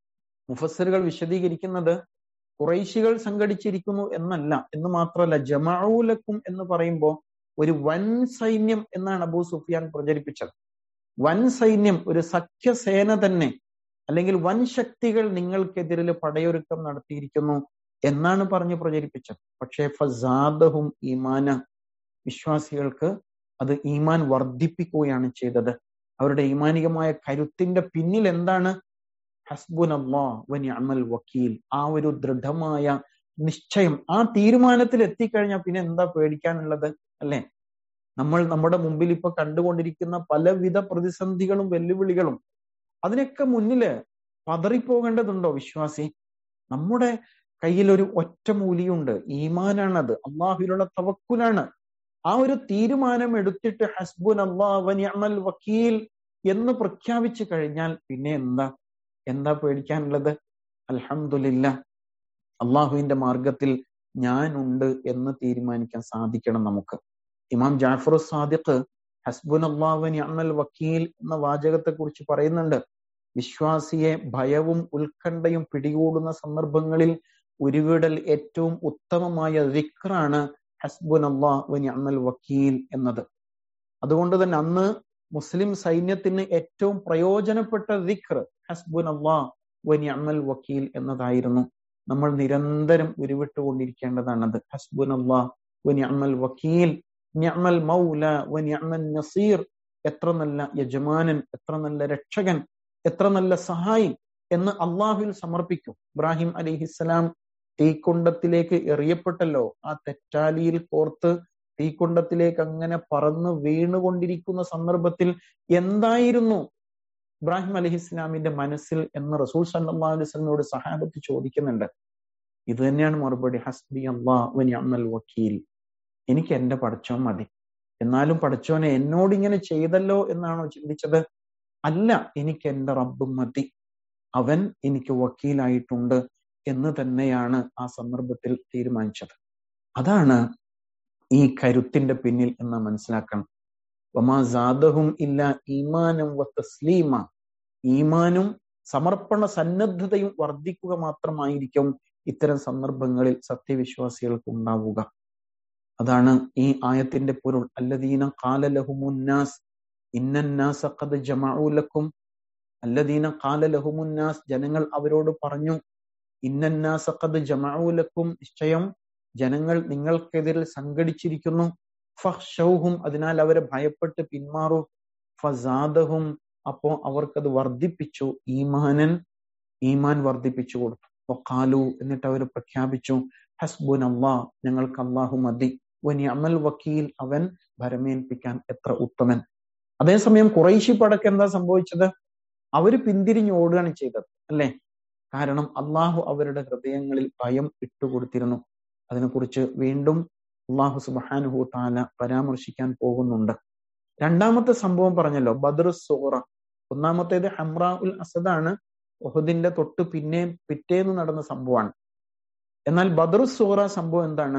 മുഫസറുകൾ വിശദീകരിക്കുന്നത് കുറൈശികൾ സംഘടിച്ചിരിക്കുന്നു എന്നല്ല എന്ന് മാത്രമല്ല ജമാഊലക്കും എന്ന് പറയുമ്പോൾ ഒരു വൻ സൈന്യം എന്നാണ് അബൂ സുഫിയാൻ പ്രചരിപ്പിച്ചത് വൻ സൈന്യം ഒരു സഖ്യസേന തന്നെ അല്ലെങ്കിൽ വൻ ശക്തികൾ നിങ്ങൾക്കെതിരിൽ പടയൊരുക്കം നടത്തിയിരിക്കുന്നു എന്നാണ് പറഞ്ഞ് പ്രചരിപ്പിച്ചത് പക്ഷേ ഫസാദഹും ഈമാന വിശ്വാസികൾക്ക് അത് ഈമാൻ വർദ്ധിപ്പിക്കുകയാണ് ചെയ്തത് അവരുടെ ഈമാനികമായ കരുത്തിന്റെ പിന്നിൽ എന്താണ് ഹസ്ബുൻ അള്ളാഹ് വക്കീൽ ആ ഒരു ദൃഢമായ നിശ്ചയം ആ തീരുമാനത്തിൽ എത്തിക്കഴിഞ്ഞാൽ പിന്നെ എന്താ പേടിക്കാനുള്ളത് അല്ലെ നമ്മൾ നമ്മുടെ മുമ്പിൽ ഇപ്പൊ കണ്ടുകൊണ്ടിരിക്കുന്ന പലവിധ പ്രതിസന്ധികളും വെല്ലുവിളികളും അതിനൊക്കെ മുന്നില് പതറിപ്പോകേണ്ടതുണ്ടോ വിശ്വാസി നമ്മുടെ കയ്യിൽ ഒരു ഒറ്റമൂലിയുണ്ട് ഈമാനാണത് അള്ളാഹുവിലുള്ള തവക്കുലാണ് ആ ഒരു തീരുമാനം എടുത്തിട്ട് ഹസ്ബുൻ അള്ളാഹ് വക്കീൽ എന്ന് പ്രഖ്യാപിച്ചു കഴിഞ്ഞാൽ പിന്നെ എന്താ എന്താ പേടിക്കാനുള്ളത് അൽഹമില്ല അള്ളാഹുവിന്റെ മാർഗത്തിൽ ഞാനുണ്ട് എന്ന് തീരുമാനിക്കാൻ സാധിക്കണം നമുക്ക് ഇമാം ജാഫർ സാദിഖ് ഹസ്ബുൻ അള്ളാഹുവിൻ അമൽ വക്കീൽ എന്ന വാചകത്തെ കുറിച്ച് പറയുന്നുണ്ട് വിശ്വാസിയെ ഭയവും ഉത്കണ്ഠയും പിടികൂടുന്ന സന്ദർഭങ്ങളിൽ ഉരുവിടൽ ഏറ്റവും ഉത്തമമായ ദിക്റാണ് ഹസ്ബുൻ അള്ളാഹുവിൻ അമൽ വക്കീൽ എന്നത് അതുകൊണ്ട് തന്നെ അന്ന് മുസ്ലിം സൈന്യത്തിന് ഏറ്റവും പ്രയോജനപ്പെട്ട ദിക്ർ ഹസ്ബുൻ അള്ളാഹ് വനി അമൽ വക്കീൽ എന്നതായിരുന്നു നമ്മൾ നിരന്തരം ഉരുവിട്ടുകൊണ്ടിരിക്കേണ്ടതാണത് ഹസ്ബുൻ അള്ളാഹ് വനി അമൽ വക്കീൽ നിഅമൽ മൗല വനിഅമൽ നസീർ എത്ര നല്ല യജമാനൻ എത്ര നല്ല രക്ഷകൻ എത്ര നല്ല സഹായി എന്ന് അള്ളാഹുവിൽ സമർപ്പിക്കും ഇബ്രാഹിം അലിഹിസ്സലാം തീക്കുണ്ടത്തിലേക്ക് എറിയപ്പെട്ടല്ലോ ആ തെറ്റാലിയിൽ കോർത്ത് തീക്കുണ്ടത്തിലേക്ക് അങ്ങനെ പറന്ന് വീണുകൊണ്ടിരിക്കുന്ന സന്ദർഭത്തിൽ എന്തായിരുന്നു ഇബ്രാഹിം അലഹി ഇസ്ലാമിന്റെ മനസ്സിൽ എന്ന് റസൂൽ സല്ലാ അലൈസ്ലമിനോട് സഹാബത്ത് ചോദിക്കുന്നുണ്ട് ഇത് തന്നെയാണ് മറുപടി ഹസ്ബി അള്ളാഹ് വക്കീൽ എനിക്ക് എന്റെ പഠിച്ചോൻ മതി എന്നാലും പഠിച്ചോനെ എന്നോട് ഇങ്ങനെ ചെയ്തല്ലോ എന്നാണോ ചിന്തിച്ചത് അല്ല എനിക്ക് എന്റെ റബ്ബ് മതി അവൻ എനിക്ക് വക്കീലായിട്ടുണ്ട് എന്ന് തന്നെയാണ് ആ സന്ദർഭത്തിൽ തീരുമാനിച്ചത് അതാണ് ഈ കരുത്തിന്റെ പിന്നിൽ എന്ന് മനസ്സിലാക്കണം വമാ ജാദഹും ഇല്ല ഈമാനും വ തസ്ലീമ ഈമാനും സമർപ്പണ സന്നദ്ധതയും വർദ്ധിക്കുക മാത്രമായിരിക്കും ഇത്തരം സന്ദർഭങ്ങളിൽ സത്യവിശ്വാസികൾക്ക് ഉണ്ടാവുക അതാണ് ഈ ആയത്തിന്റെ പൊരുൾ അല്ലദീന കാലലഹുമുന്നാസ് ഇന്നന്നാസ് ഖദ് ജമഊലക്കും അല്ലദീന കാലലഹുമുന്നാസ് ജനങ്ങൾ അവരോട് പറഞ്ഞു ഇന്നന്നാസ് ഖദ് ജമഊലക്കും നിശ്ചയം ജനങ്ങൾ നിങ്ങൾക്കെതിരിൽ സംഘടിച്ചിരിക്കുന്നു ഫഹ്ഷൗഹും അതിനാൽ അവരെ ഭയപ്പെട്ട് പിന്മാറൂ ഫസാദഹും അപ്പോ അവർക്കത് വർദ്ധിപ്പിച്ചു ഈമാനൻ ഈമാൻ വർദ്ധിപ്പിച്ചു കൊടുത്തു വഖാലു എന്നിട്ട് അവർ പ്രഖ്യാപിച്ചു ഹസ്ബുൻ അള്ളാഹ് ഞങ്ങൾക്ക് അള്ളാഹു മതി വനി അമൽ വക്കീൽ അവൻ ഭരമേൽപ്പിക്കാൻ എത്ര ഉത്തമൻ അതേസമയം കുറൈശി പടക്ക് എന്താ സംഭവിച്ചത് അവര് പിന്തിരിഞ്ഞ് ഓടുകയാണ് ചെയ്തത് അല്ലെ കാരണം അള്ളാഹു അവരുടെ ഹൃദയങ്ങളിൽ ഭയം ഇട്ടുകൊടുത്തിരുന്നു അതിനെക്കുറിച്ച് വീണ്ടും അള്ളാഹു സുബാനുഹു താല പരാമർശിക്കാൻ പോകുന്നുണ്ട് രണ്ടാമത്തെ സംഭവം പറഞ്ഞല്ലോ ബദർ സോറ ഒന്നാമത്തേത് ഹംറ ഉൽ അസദാണ് ഒഹദിന്റെ തൊട്ട് പിന്നെ പിറ്റേന്ന് നടന്ന സംഭവമാണ് എന്നാൽ ബദർ സോറ സംഭവം എന്താണ്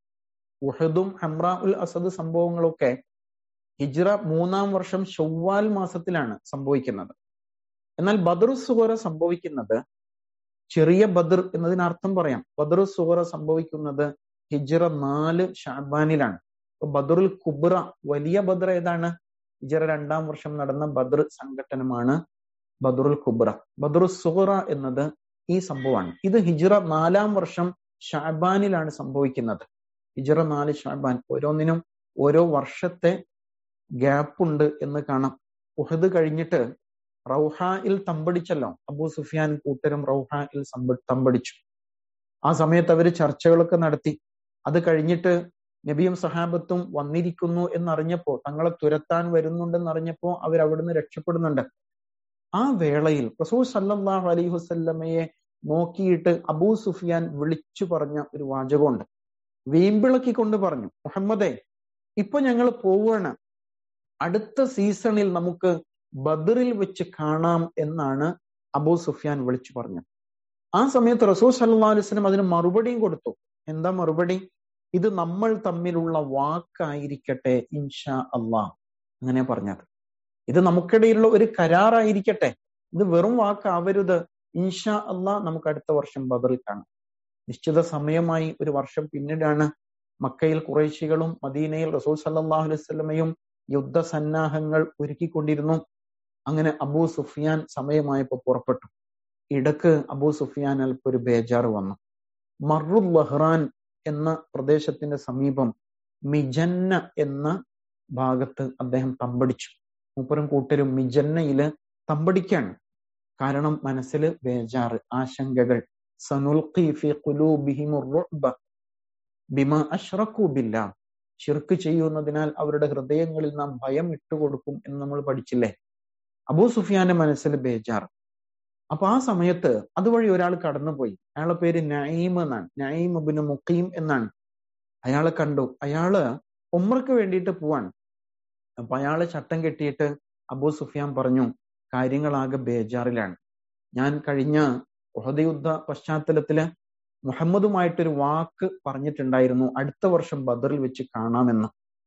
ഉഹദും ഹംറ ഉൽ അസദ് സംഭവങ്ങളൊക്കെ ഹിജ്റ മൂന്നാം വർഷം ഷവ്വാൽ മാസത്തിലാണ് സംഭവിക്കുന്നത് എന്നാൽ ബദർ സുഹറ സംഭവിക്കുന്നത് ചെറിയ ബദർ എന്നതിനർത്ഥം പറയാം ബദർ സുഹറ സംഭവിക്കുന്നത് ഹിജ്റ നാല് ഷാബാനിലാണ് അപ്പൊ ബദറുൽ കുബ്ര വലിയ ബദർ ഏതാണ് ഹിജ്റ രണ്ടാം വർഷം നടന്ന ബദർ സംഘടനമാണ് ബദറുൽ കുബ്ര ബദറു സുഹറ എന്നത് ഈ സംഭവമാണ് ഇത് ഹിജ്റ നാലാം വർഷം ഷാബാനിലാണ് സംഭവിക്കുന്നത് ഹിജ്റ നാല് ഷാബാൻ ഓരോന്നിനും ഓരോ വർഷത്തെ ഗ്യാപ്പ് ഉണ്ട് എന്ന് കാണാം ഉഹദ് കഴിഞ്ഞിട്ട് റൗഹായിൽ തമ്പടിച്ചല്ലോ അബൂ സുഫിയാൻ കൂട്ടരും റൗഹായിൽ തമ്പടിച്ചു ആ സമയത്ത് അവര് ചർച്ചകളൊക്കെ നടത്തി അത് കഴിഞ്ഞിട്ട് നബിയും സഹാബത്തും വന്നിരിക്കുന്നു എന്നറിഞ്ഞപ്പോ തങ്ങളെ തുരത്താൻ വരുന്നുണ്ടെന്ന് അറിഞ്ഞപ്പോ അവർ അവിടുന്ന് രക്ഷപ്പെടുന്നുണ്ട് ആ വേളയിൽ റസൂൽ സല്ലല്ലാഹു അലൈഹി വസല്ലമയെ നോക്കിയിട്ട് അബൂ സുഫിയാൻ വിളിച്ചു പറഞ്ഞ ഒരു വാചകമുണ്ട് വീമ്പിളക്കിക്കൊണ്ട് പറഞ്ഞു മുഹമ്മദേ ഇപ്പൊ ഞങ്ങൾ പോവുകയാണ് അടുത്ത സീസണിൽ നമുക്ക് ബദറിൽ വെച്ച് കാണാം എന്നാണ് അബൂ സുഫിയാൻ വിളിച്ചു പറഞ്ഞത് ആ സമയത്ത് റസൂൽ സല്ലാ അലുസ്ലം അതിന് മറുപടിയും കൊടുത്തു എന്താ മറുപടി ഇത് നമ്മൾ തമ്മിലുള്ള വാക്കായിരിക്കട്ടെ ഇൻഷാ അള്ളാഹ് അങ്ങനെ പറഞ്ഞത് ഇത് നമുക്കിടയിലുള്ള ഒരു കരാറായിരിക്കട്ടെ ഇത് വെറും വാക്കാവരുത് ഇൻഷാ അള്ളാഹ് നമുക്ക് അടുത്ത വർഷം ബദറിൽ കാണാം നിശ്ചിത സമയമായി ഒരു വർഷം പിന്നീടാണ് മക്കയിൽ കുറേശികളും മദീനയിൽ റസൂൽ സല്ലാഹു അലൈഹി സ്വലമയും യുദ്ധസന്നാഹങ്ങൾ ഒരുക്കിക്കൊണ്ടിരുന്നു അങ്ങനെ അബൂ സുഫിയാൻ സമയമായപ്പോ പുറപ്പെട്ടു ഇടക്ക് അബൂ സുഫിയാൻ അല്പം ഒരു ബേജാറ് വന്നു മറുൽ ലഹ്റാൻ എന്ന പ്രദേശത്തിന്റെ സമീപം മിജന്ന എന്ന ഭാഗത്ത് അദ്ദേഹം തമ്പടിച്ചു മൂപ്പരും കൂട്ടരും മിജന്നയില് തമ്പടിക്കാണ് കാരണം മനസ്സിൽ ബേജാറ് ആശങ്കകൾ സനുൽഖി ഫി ഖുലൂബിഹിം റുഅബ ബിമ അഷ്റഖു ബില്ലാ ഷിർക്ക് ചെയ്യുന്നതിനാൽ അവരുടെ ഹൃദയങ്ങളിൽ നാം ഭയം ഇട്ടുകൊടുക്കും എന്ന് നമ്മൾ പഠിച്ചില്ലേ അബൂ സുഫിയാന്റെ മനസ്സിൽ ബേജാർ അപ്പൊ ആ സമയത്ത് അതുവഴി ഒരാൾ കടന്നുപോയി അയാളെ പേര് നയീം എന്നാണ് നയീം അബിന് മുഖീം എന്നാണ് അയാളെ കണ്ടു അയാള് ഉമ്രക്ക് വേണ്ടിയിട്ട് പോവാണ് അപ്പൊ അയാളെ ചട്ടം കെട്ടിയിട്ട് അബൂ സുഫിയാൻ പറഞ്ഞു കാര്യങ്ങളാകെ ബേജാറിലാണ് ഞാൻ കഴിഞ്ഞ യുദ്ധ പശ്ചാത്തലത്തില് മുഹമ്മദുമായിട്ടൊരു വാക്ക് പറഞ്ഞിട്ടുണ്ടായിരുന്നു അടുത്ത വർഷം ബദറിൽ വെച്ച് കാണാമെന്ന്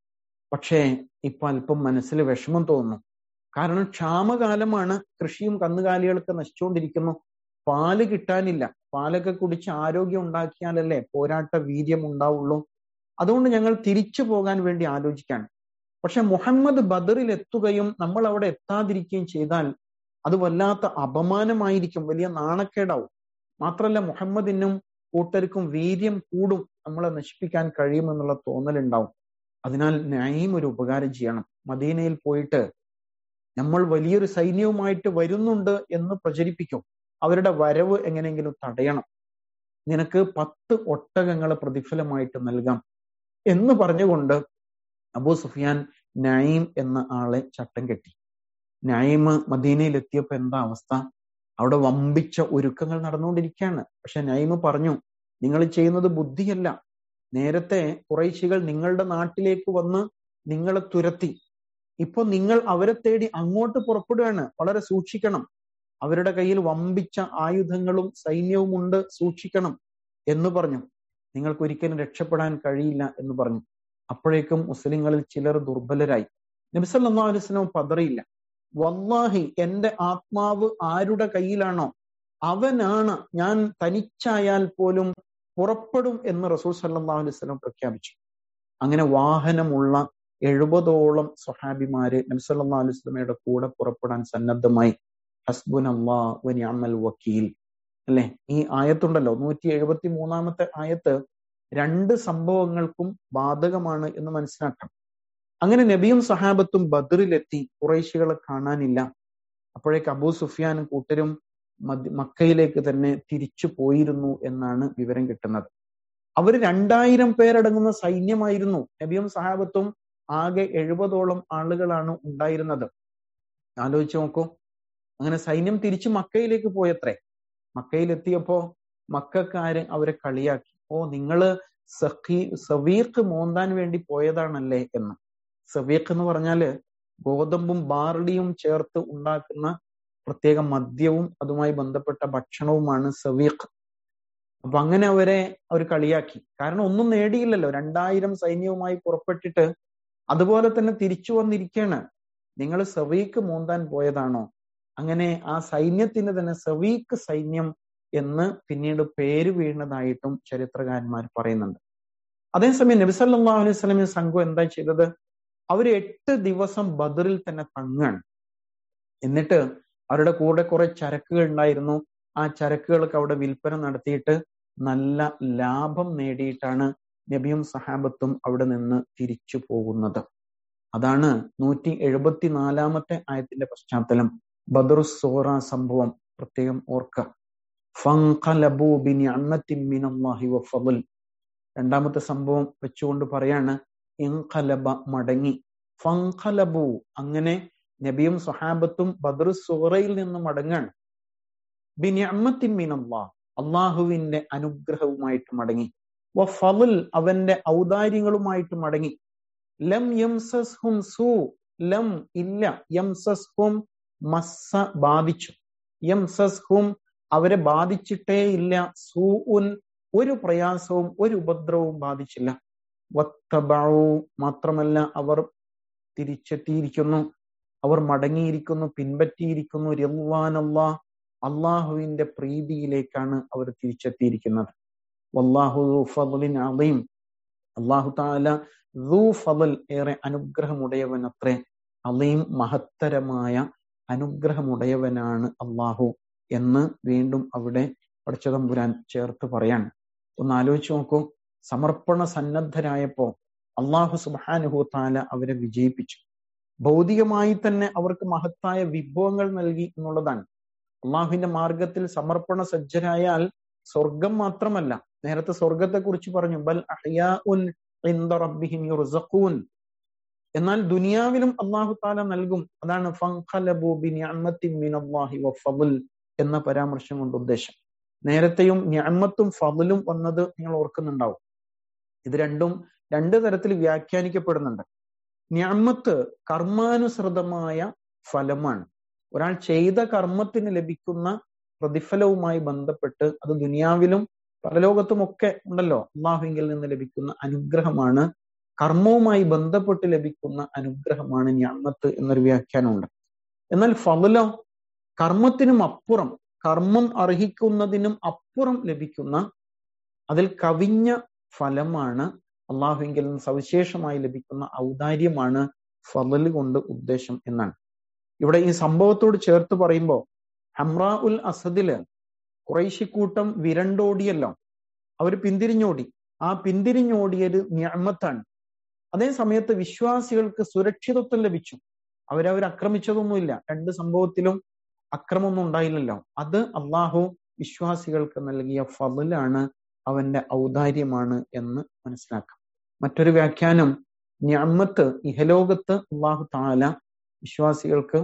പക്ഷേ ഇപ്പൊ അല്പം മനസ്സിൽ വിഷമം തോന്നുന്നു കാരണം ക്ഷാമകാലമാണ് കൃഷിയും കന്നുകാലികളൊക്കെ നശിച്ചുകൊണ്ടിരിക്കുന്നു പാല് കിട്ടാനില്ല പാലൊക്കെ കുടിച്ച് ആരോഗ്യം ഉണ്ടാക്കിയാലല്ലേ പോരാട്ട വീര്യം ഉണ്ടാവുള്ളൂ അതുകൊണ്ട് ഞങ്ങൾ തിരിച്ചു പോകാൻ വേണ്ടി ആലോചിക്കാണ് പക്ഷെ മുഹമ്മദ് ബദറിൽ എത്തുകയും നമ്മൾ അവിടെ എത്താതിരിക്കുകയും ചെയ്താൽ അത് വല്ലാത്ത അപമാനമായിരിക്കും വലിയ നാണക്കേടാവും മാത്രല്ല മുഹമ്മദിനും കൂട്ടർക്കും വീര്യം കൂടും നമ്മളെ നശിപ്പിക്കാൻ കഴിയുമെന്നുള്ള തോന്നലുണ്ടാവും അതിനാൽ ന്യായം ഒരു ഉപകാരം ചെയ്യണം മദീനയിൽ പോയിട്ട് നമ്മൾ വലിയൊരു സൈന്യവുമായിട്ട് വരുന്നുണ്ട് എന്ന് പ്രചരിപ്പിക്കും അവരുടെ വരവ് എങ്ങനെയെങ്കിലും തടയണം നിനക്ക് പത്ത് ഒട്ടകങ്ങളെ പ്രതിഫലമായിട്ട് നൽകാം എന്ന് പറഞ്ഞുകൊണ്ട് അബൂ സുഫിയാൻ നയീം എന്ന ആളെ ചട്ടം കെട്ടി നയീം മദീനയിൽ എത്തിയപ്പോ എന്താ അവസ്ഥ അവിടെ വമ്പിച്ച ഒരുക്കങ്ങൾ നടന്നുകൊണ്ടിരിക്കുകയാണ് പക്ഷെ നൈമ് പറഞ്ഞു നിങ്ങൾ ചെയ്യുന്നത് ബുദ്ധിയല്ല നേരത്തെ കുറേശികൾ നിങ്ങളുടെ നാട്ടിലേക്ക് വന്ന് നിങ്ങളെ തുരത്തി ഇപ്പൊ നിങ്ങൾ അവരെ തേടി അങ്ങോട്ട് പുറപ്പെടുകയാണ് വളരെ സൂക്ഷിക്കണം അവരുടെ കയ്യിൽ വമ്പിച്ച ആയുധങ്ങളും സൈന്യവും ഉണ്ട് സൂക്ഷിക്കണം എന്ന് പറഞ്ഞു നിങ്ങൾക്ക് ഒരിക്കലും രക്ഷപ്പെടാൻ കഴിയില്ല എന്ന് പറഞ്ഞു അപ്പോഴേക്കും മുസ്ലിങ്ങളിൽ ചിലർ ദുർബലരായി നബിസല്ലാ അലുസ്ലം പതറിയില്ല വല്ലാഹി എന്റെ ആത്മാവ് ആരുടെ കയ്യിലാണോ അവനാണ് ഞാൻ തനിച്ചായാൽ പോലും പുറപ്പെടും എന്ന് റസൂൽ സല്ലാ അലുസ്ലം പ്രഖ്യാപിച്ചു അങ്ങനെ വാഹനമുള്ള എഴുപതോളം സ്വഹാബിമാര് നബ്സല്ലാ അലുസ്ലമയുടെ കൂടെ പുറപ്പെടാൻ സന്നദ്ധമായി ഹസ്ബുൻ അള്ളാഹ് അമൽ വക്കീൽ അല്ലെ ഈ ആയത്തുണ്ടല്ലോ നൂറ്റി എഴുപത്തി മൂന്നാമത്തെ ആയത്ത് രണ്ട് സംഭവങ്ങൾക്കും ബാധകമാണ് എന്ന് മനസ്സിലാക്കണം അങ്ങനെ നബിയും സഹാബത്തും ബദറിലെത്തി കുറേശികളെ കാണാനില്ല അപ്പോഴേക്ക് അബൂ സുഫിയാനും കൂട്ടരും മക്കയിലേക്ക് തന്നെ തിരിച്ചു പോയിരുന്നു എന്നാണ് വിവരം കിട്ടുന്നത് അവർ രണ്ടായിരം പേരടങ്ങുന്ന സൈന്യമായിരുന്നു നബിയും സഹാബത്തും ആകെ എഴുപതോളം ആളുകളാണ് ഉണ്ടായിരുന്നത് ആലോചിച്ച് നോക്കൂ അങ്ങനെ സൈന്യം തിരിച്ചു മക്കയിലേക്ക് പോയത്രേ മക്കയിലെത്തിയപ്പോ മക്കാര് അവരെ കളിയാക്കി ഓ നിങ്ങള് സഖീ സവീർക്ക് മോന്താൻ വേണ്ടി പോയതാണല്ലേ എന്ന് സവീഖ് എന്ന് പറഞ്ഞാല് ഗോതമ്പും ബാർലിയും ചേർത്ത് ഉണ്ടാക്കുന്ന പ്രത്യേക മദ്യവും അതുമായി ബന്ധപ്പെട്ട ഭക്ഷണവുമാണ് സവീഖ് അപ്പൊ അങ്ങനെ അവരെ അവർ കളിയാക്കി കാരണം ഒന്നും നേടിയില്ലല്ലോ രണ്ടായിരം സൈന്യവുമായി പുറപ്പെട്ടിട്ട് അതുപോലെ തന്നെ തിരിച്ചു വന്നിരിക്കുകയാണ് നിങ്ങൾ സവീക്ക് മോന്താൻ പോയതാണോ അങ്ങനെ ആ സൈന്യത്തിന് തന്നെ സവീക്ക് സൈന്യം എന്ന് പിന്നീട് പേര് വീണതായിട്ടും ചരിത്രകാരന്മാർ പറയുന്നുണ്ട് അതേസമയം നബിസല്ലാ അലൈഹി സ്വലമിന്റെ സംഘം എന്താ ചെയ്തത് അവർ എട്ട് ദിവസം ബദറിൽ തന്നെ തങ്ങാണ് എന്നിട്ട് അവരുടെ കൂടെ കുറെ ചരക്കുകൾ ഉണ്ടായിരുന്നു ആ ചരക്കുകളൊക്കെ അവിടെ വിൽപ്പന നടത്തിയിട്ട് നല്ല ലാഭം നേടിയിട്ടാണ് നബിയും സഹാബത്തും അവിടെ നിന്ന് തിരിച്ചു പോകുന്നത് അതാണ് നൂറ്റി എഴുപത്തിനാലാമത്തെ ആയത്തിന്റെ പശ്ചാത്തലം ബദറു സോറ സംഭവം പ്രത്യേകം ഓർക്ക രണ്ടാമത്തെ സംഭവം വെച്ചുകൊണ്ട് പറയാണ് ഇൻഖലബ മടങ്ങി ഫങ്കലബു അങ്ങനെ നബിയും സ്വഹാബത്തും ബദർ സുഹറയിൽ നിന്ന് മടങ്ങാണ് ബിനിഅമ്മത്തിൻ മിനല്ലാഹ് അള്ളാഹുവിന്റെ അനുഗ്രഹവുമായിട്ട് മടങ്ങി വ ഫളൽ അവന്റെ ഔദാര്യങ്ങളുമായിട്ട് മടങ്ങി ലം യംസസ്ഹും സൂ ലം ഇല്ല യംസസ്ഹും മസ്സ ബാധിച്ചു യംസസ്ഹും അവരെ ബാധിച്ചിട്ടേ ഇല്ല സൂഉൻ ഒരു പ്രയാസവും ഒരു ഉപദ്രവവും ബാധിച്ചില്ല വത്തബഉ മാത്രമല്ല അവർ തിരിച്ചെത്തിയിരിക്കുന്നു അവർ മടങ്ങിയിരിക്കുന്നു പിൻപറ്റിയിരിക്കുന്നു റിദ്വാനല്ലാ അള്ളാഹുവിന്റെ പ്രീതിയിലേക്കാണ് അവർ തിരിച്ചെത്തിയിരിക്കുന്നത് വല്ലാഹു ഫضലിൻ അളീം അള്ളാഹു താല ദൂ ഫضൽ ഏറെ അനുഗ്രഹമുടയവൻ അത്രേ അളീം മഹത്തരമായ അനുഗ്രഹമുടയവനാണ് അള്ളാഹു എന്ന് വീണ്ടും അവിടെ പഠിച്ചതമ്പുരാൻ ചേർത്ത് പറയാണ് ഒന്ന് ആലോചിച്ച് നോക്കൂ സമർപ്പണ സന്നദ്ധരായപ്പോ അള്ളാഹു സുബാനുഹു താല അവരെ വിജയിപ്പിച്ചു ഭൗതികമായി തന്നെ അവർക്ക് മഹത്തായ വിഭവങ്ങൾ നൽകി എന്നുള്ളതാണ് അള്ളാഹുവിന്റെ മാർഗത്തിൽ സമർപ്പണ സജ്ജരായാൽ സ്വർഗം മാത്രമല്ല നേരത്തെ സ്വർഗത്തെ കുറിച്ച് പറഞ്ഞു ബൽ അഹ്യാഉൻ ഇൻദ റബ്ബിഹിം യുർസഖൂൻ എന്നാൽ ദുനിയാവിലും അള്ളാഹു താല നൽകും അതാണ് ഫൻഖലബു ബിനിഅമത്തിൻ മിനല്ലാഹി വഫളൽ എന്ന പരാമർശം കൊണ്ട് ഉദ്ദേശം നേരത്തെയും ഞാമത്തും ഫضലും വന്നത് നിങ്ങൾ ഓർക്കുന്നുണ്ടാവും ഇത് രണ്ടും രണ്ട് തരത്തിൽ വ്യാഖ്യാനിക്കപ്പെടുന്നുണ്ട് ഞാമത്ത് കർമാനുസൃതമായ ഫലമാണ് ഒരാൾ ചെയ്ത കർമ്മത്തിന് ലഭിക്കുന്ന പ്രതിഫലവുമായി ബന്ധപ്പെട്ട് അത് ദുനിയാവിലും പരലോകത്തും ഒക്കെ ഉണ്ടല്ലോ അള്ളാഹുവിൽ നിന്ന് ലഭിക്കുന്ന അനുഗ്രഹമാണ് കർമ്മവുമായി ബന്ധപ്പെട്ട് ലഭിക്കുന്ന അനുഗ്രഹമാണ് ഞാമത്ത് എന്നൊരു വ്യാഖ്യാനമുണ്ട് എന്നാൽ ഫലോ കർമ്മത്തിനും അപ്പുറം കർമ്മം അർഹിക്കുന്നതിനും അപ്പുറം ലഭിക്കുന്ന അതിൽ കവിഞ്ഞ ഫലമാണ് അള്ളാഹുവിങ്കിൽ നിന്ന് സവിശേഷമായി ലഭിക്കുന്ന ഔദാര്യമാണ് ഫലൽ കൊണ്ട് ഉദ്ദേശം എന്നാണ് ഇവിടെ ഈ സംഭവത്തോട് ചേർത്ത് പറയുമ്പോൾ ഹംറ ഉൽ അസദില് കുറൈശിക്കൂട്ടം വിരണ്ടോടിയല്ലോ അവർ പിന്തിരിഞ്ഞോടി ആ പിന്തിരിഞ്ഞോടിയത് ഞാമത്താണ് അതേ സമയത്ത് വിശ്വാസികൾക്ക് സുരക്ഷിതത്വം ലഭിച്ചു അവരവർ ആക്രമിച്ചതൊന്നുമില്ല രണ്ട് സംഭവത്തിലും അക്രമമൊന്നും ഉണ്ടായില്ലല്ലോ അത് അള്ളാഹു വിശ്വാസികൾക്ക് നൽകിയ ഫضലാണ് അവന്റെ ഔദാര്യമാണ് എന്ന് മനസ്സിലാക്കാം മറ്റൊരു വ്യാഖ്യാനം ഞാമത്ത് ഇഹലോകത്ത് അള്ളാഹു താല വിശ്വാസികൾക്ക്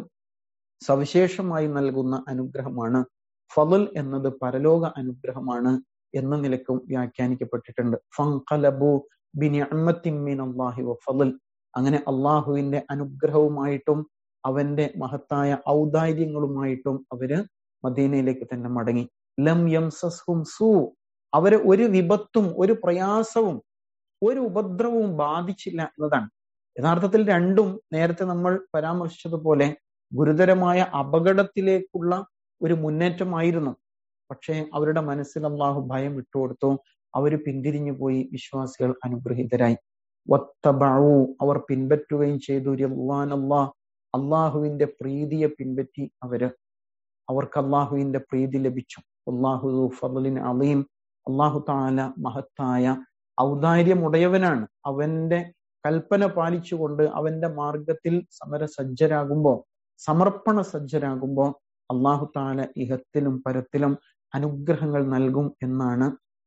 സവിശേഷമായി നൽകുന്ന അനുഗ്രഹമാണ് ഫضൽ എന്നത് പരലോക അനുഗ്രഹമാണ് എന്ന നിലക്കും വ്യാഖ്യാനിക്കപ്പെട്ടിട്ടുണ്ട് ഫൻഖലബു ബിനിഅമത്തിൻ മിനല്ലാഹി വഫളൽ അങ്ങനെ അള്ളാഹുവിന്റെ അനുഗ്രഹവുമായിട്ടും അവന്റെ മഹത്തായ ഔദാര്യങ്ങളുമായിട്ടും അവര് മദീനയിലേക്ക് തന്നെ മടങ്ങി ലം യംസസ്ഹും സൂ അവരെ ഒരു വിപത്തും ഒരു പ്രയാസവും ഒരു ഉപദ്രവവും ബാധിച്ചില്ല എന്നതാണ് യഥാർത്ഥത്തിൽ രണ്ടും നേരത്തെ നമ്മൾ പരാമർശിച്ചതുപോലെ ഗുരുതരമായ അപകടത്തിലേക്കുള്ള ഒരു മുന്നേറ്റമായിരുന്നു പക്ഷേ അവരുടെ മനസ്സിൽ അള്ളാഹു ഭയം വിട്ടുകൊടുത്തു അവർ പിന്തിരിഞ്ഞു പോയി വിശ്വാസികൾ അനുഗ്രഹീതരായി വത്തബഴു അവർ പിൻപറ്റുകയും ചെയ്തു അള്ളാഹ് അള്ളാഹുവിന്റെ പ്രീതിയെ പിൻപറ്റി അവര് അവർക്ക് അള്ളാഹുവിന്റെ പ്രീതി ലഭിച്ചു അള്ളാഹു ഫലിൻ അലീം അള്ളാഹു താല മഹത്തായ ഔദാര്യമുടയവനാണ് അവന്റെ കൽപ്പന പാലിച്ചുകൊണ്ട് അവന്റെ മാർഗത്തിൽ സമരസജ്ജരാകുമ്പോ സമർപ്പണ സജ്ജരാകുമ്പോ അള്ളാഹു താല ഇഹത്തിലും പരത്തിലും അനുഗ്രഹങ്ങൾ നൽകും എന്നാണ്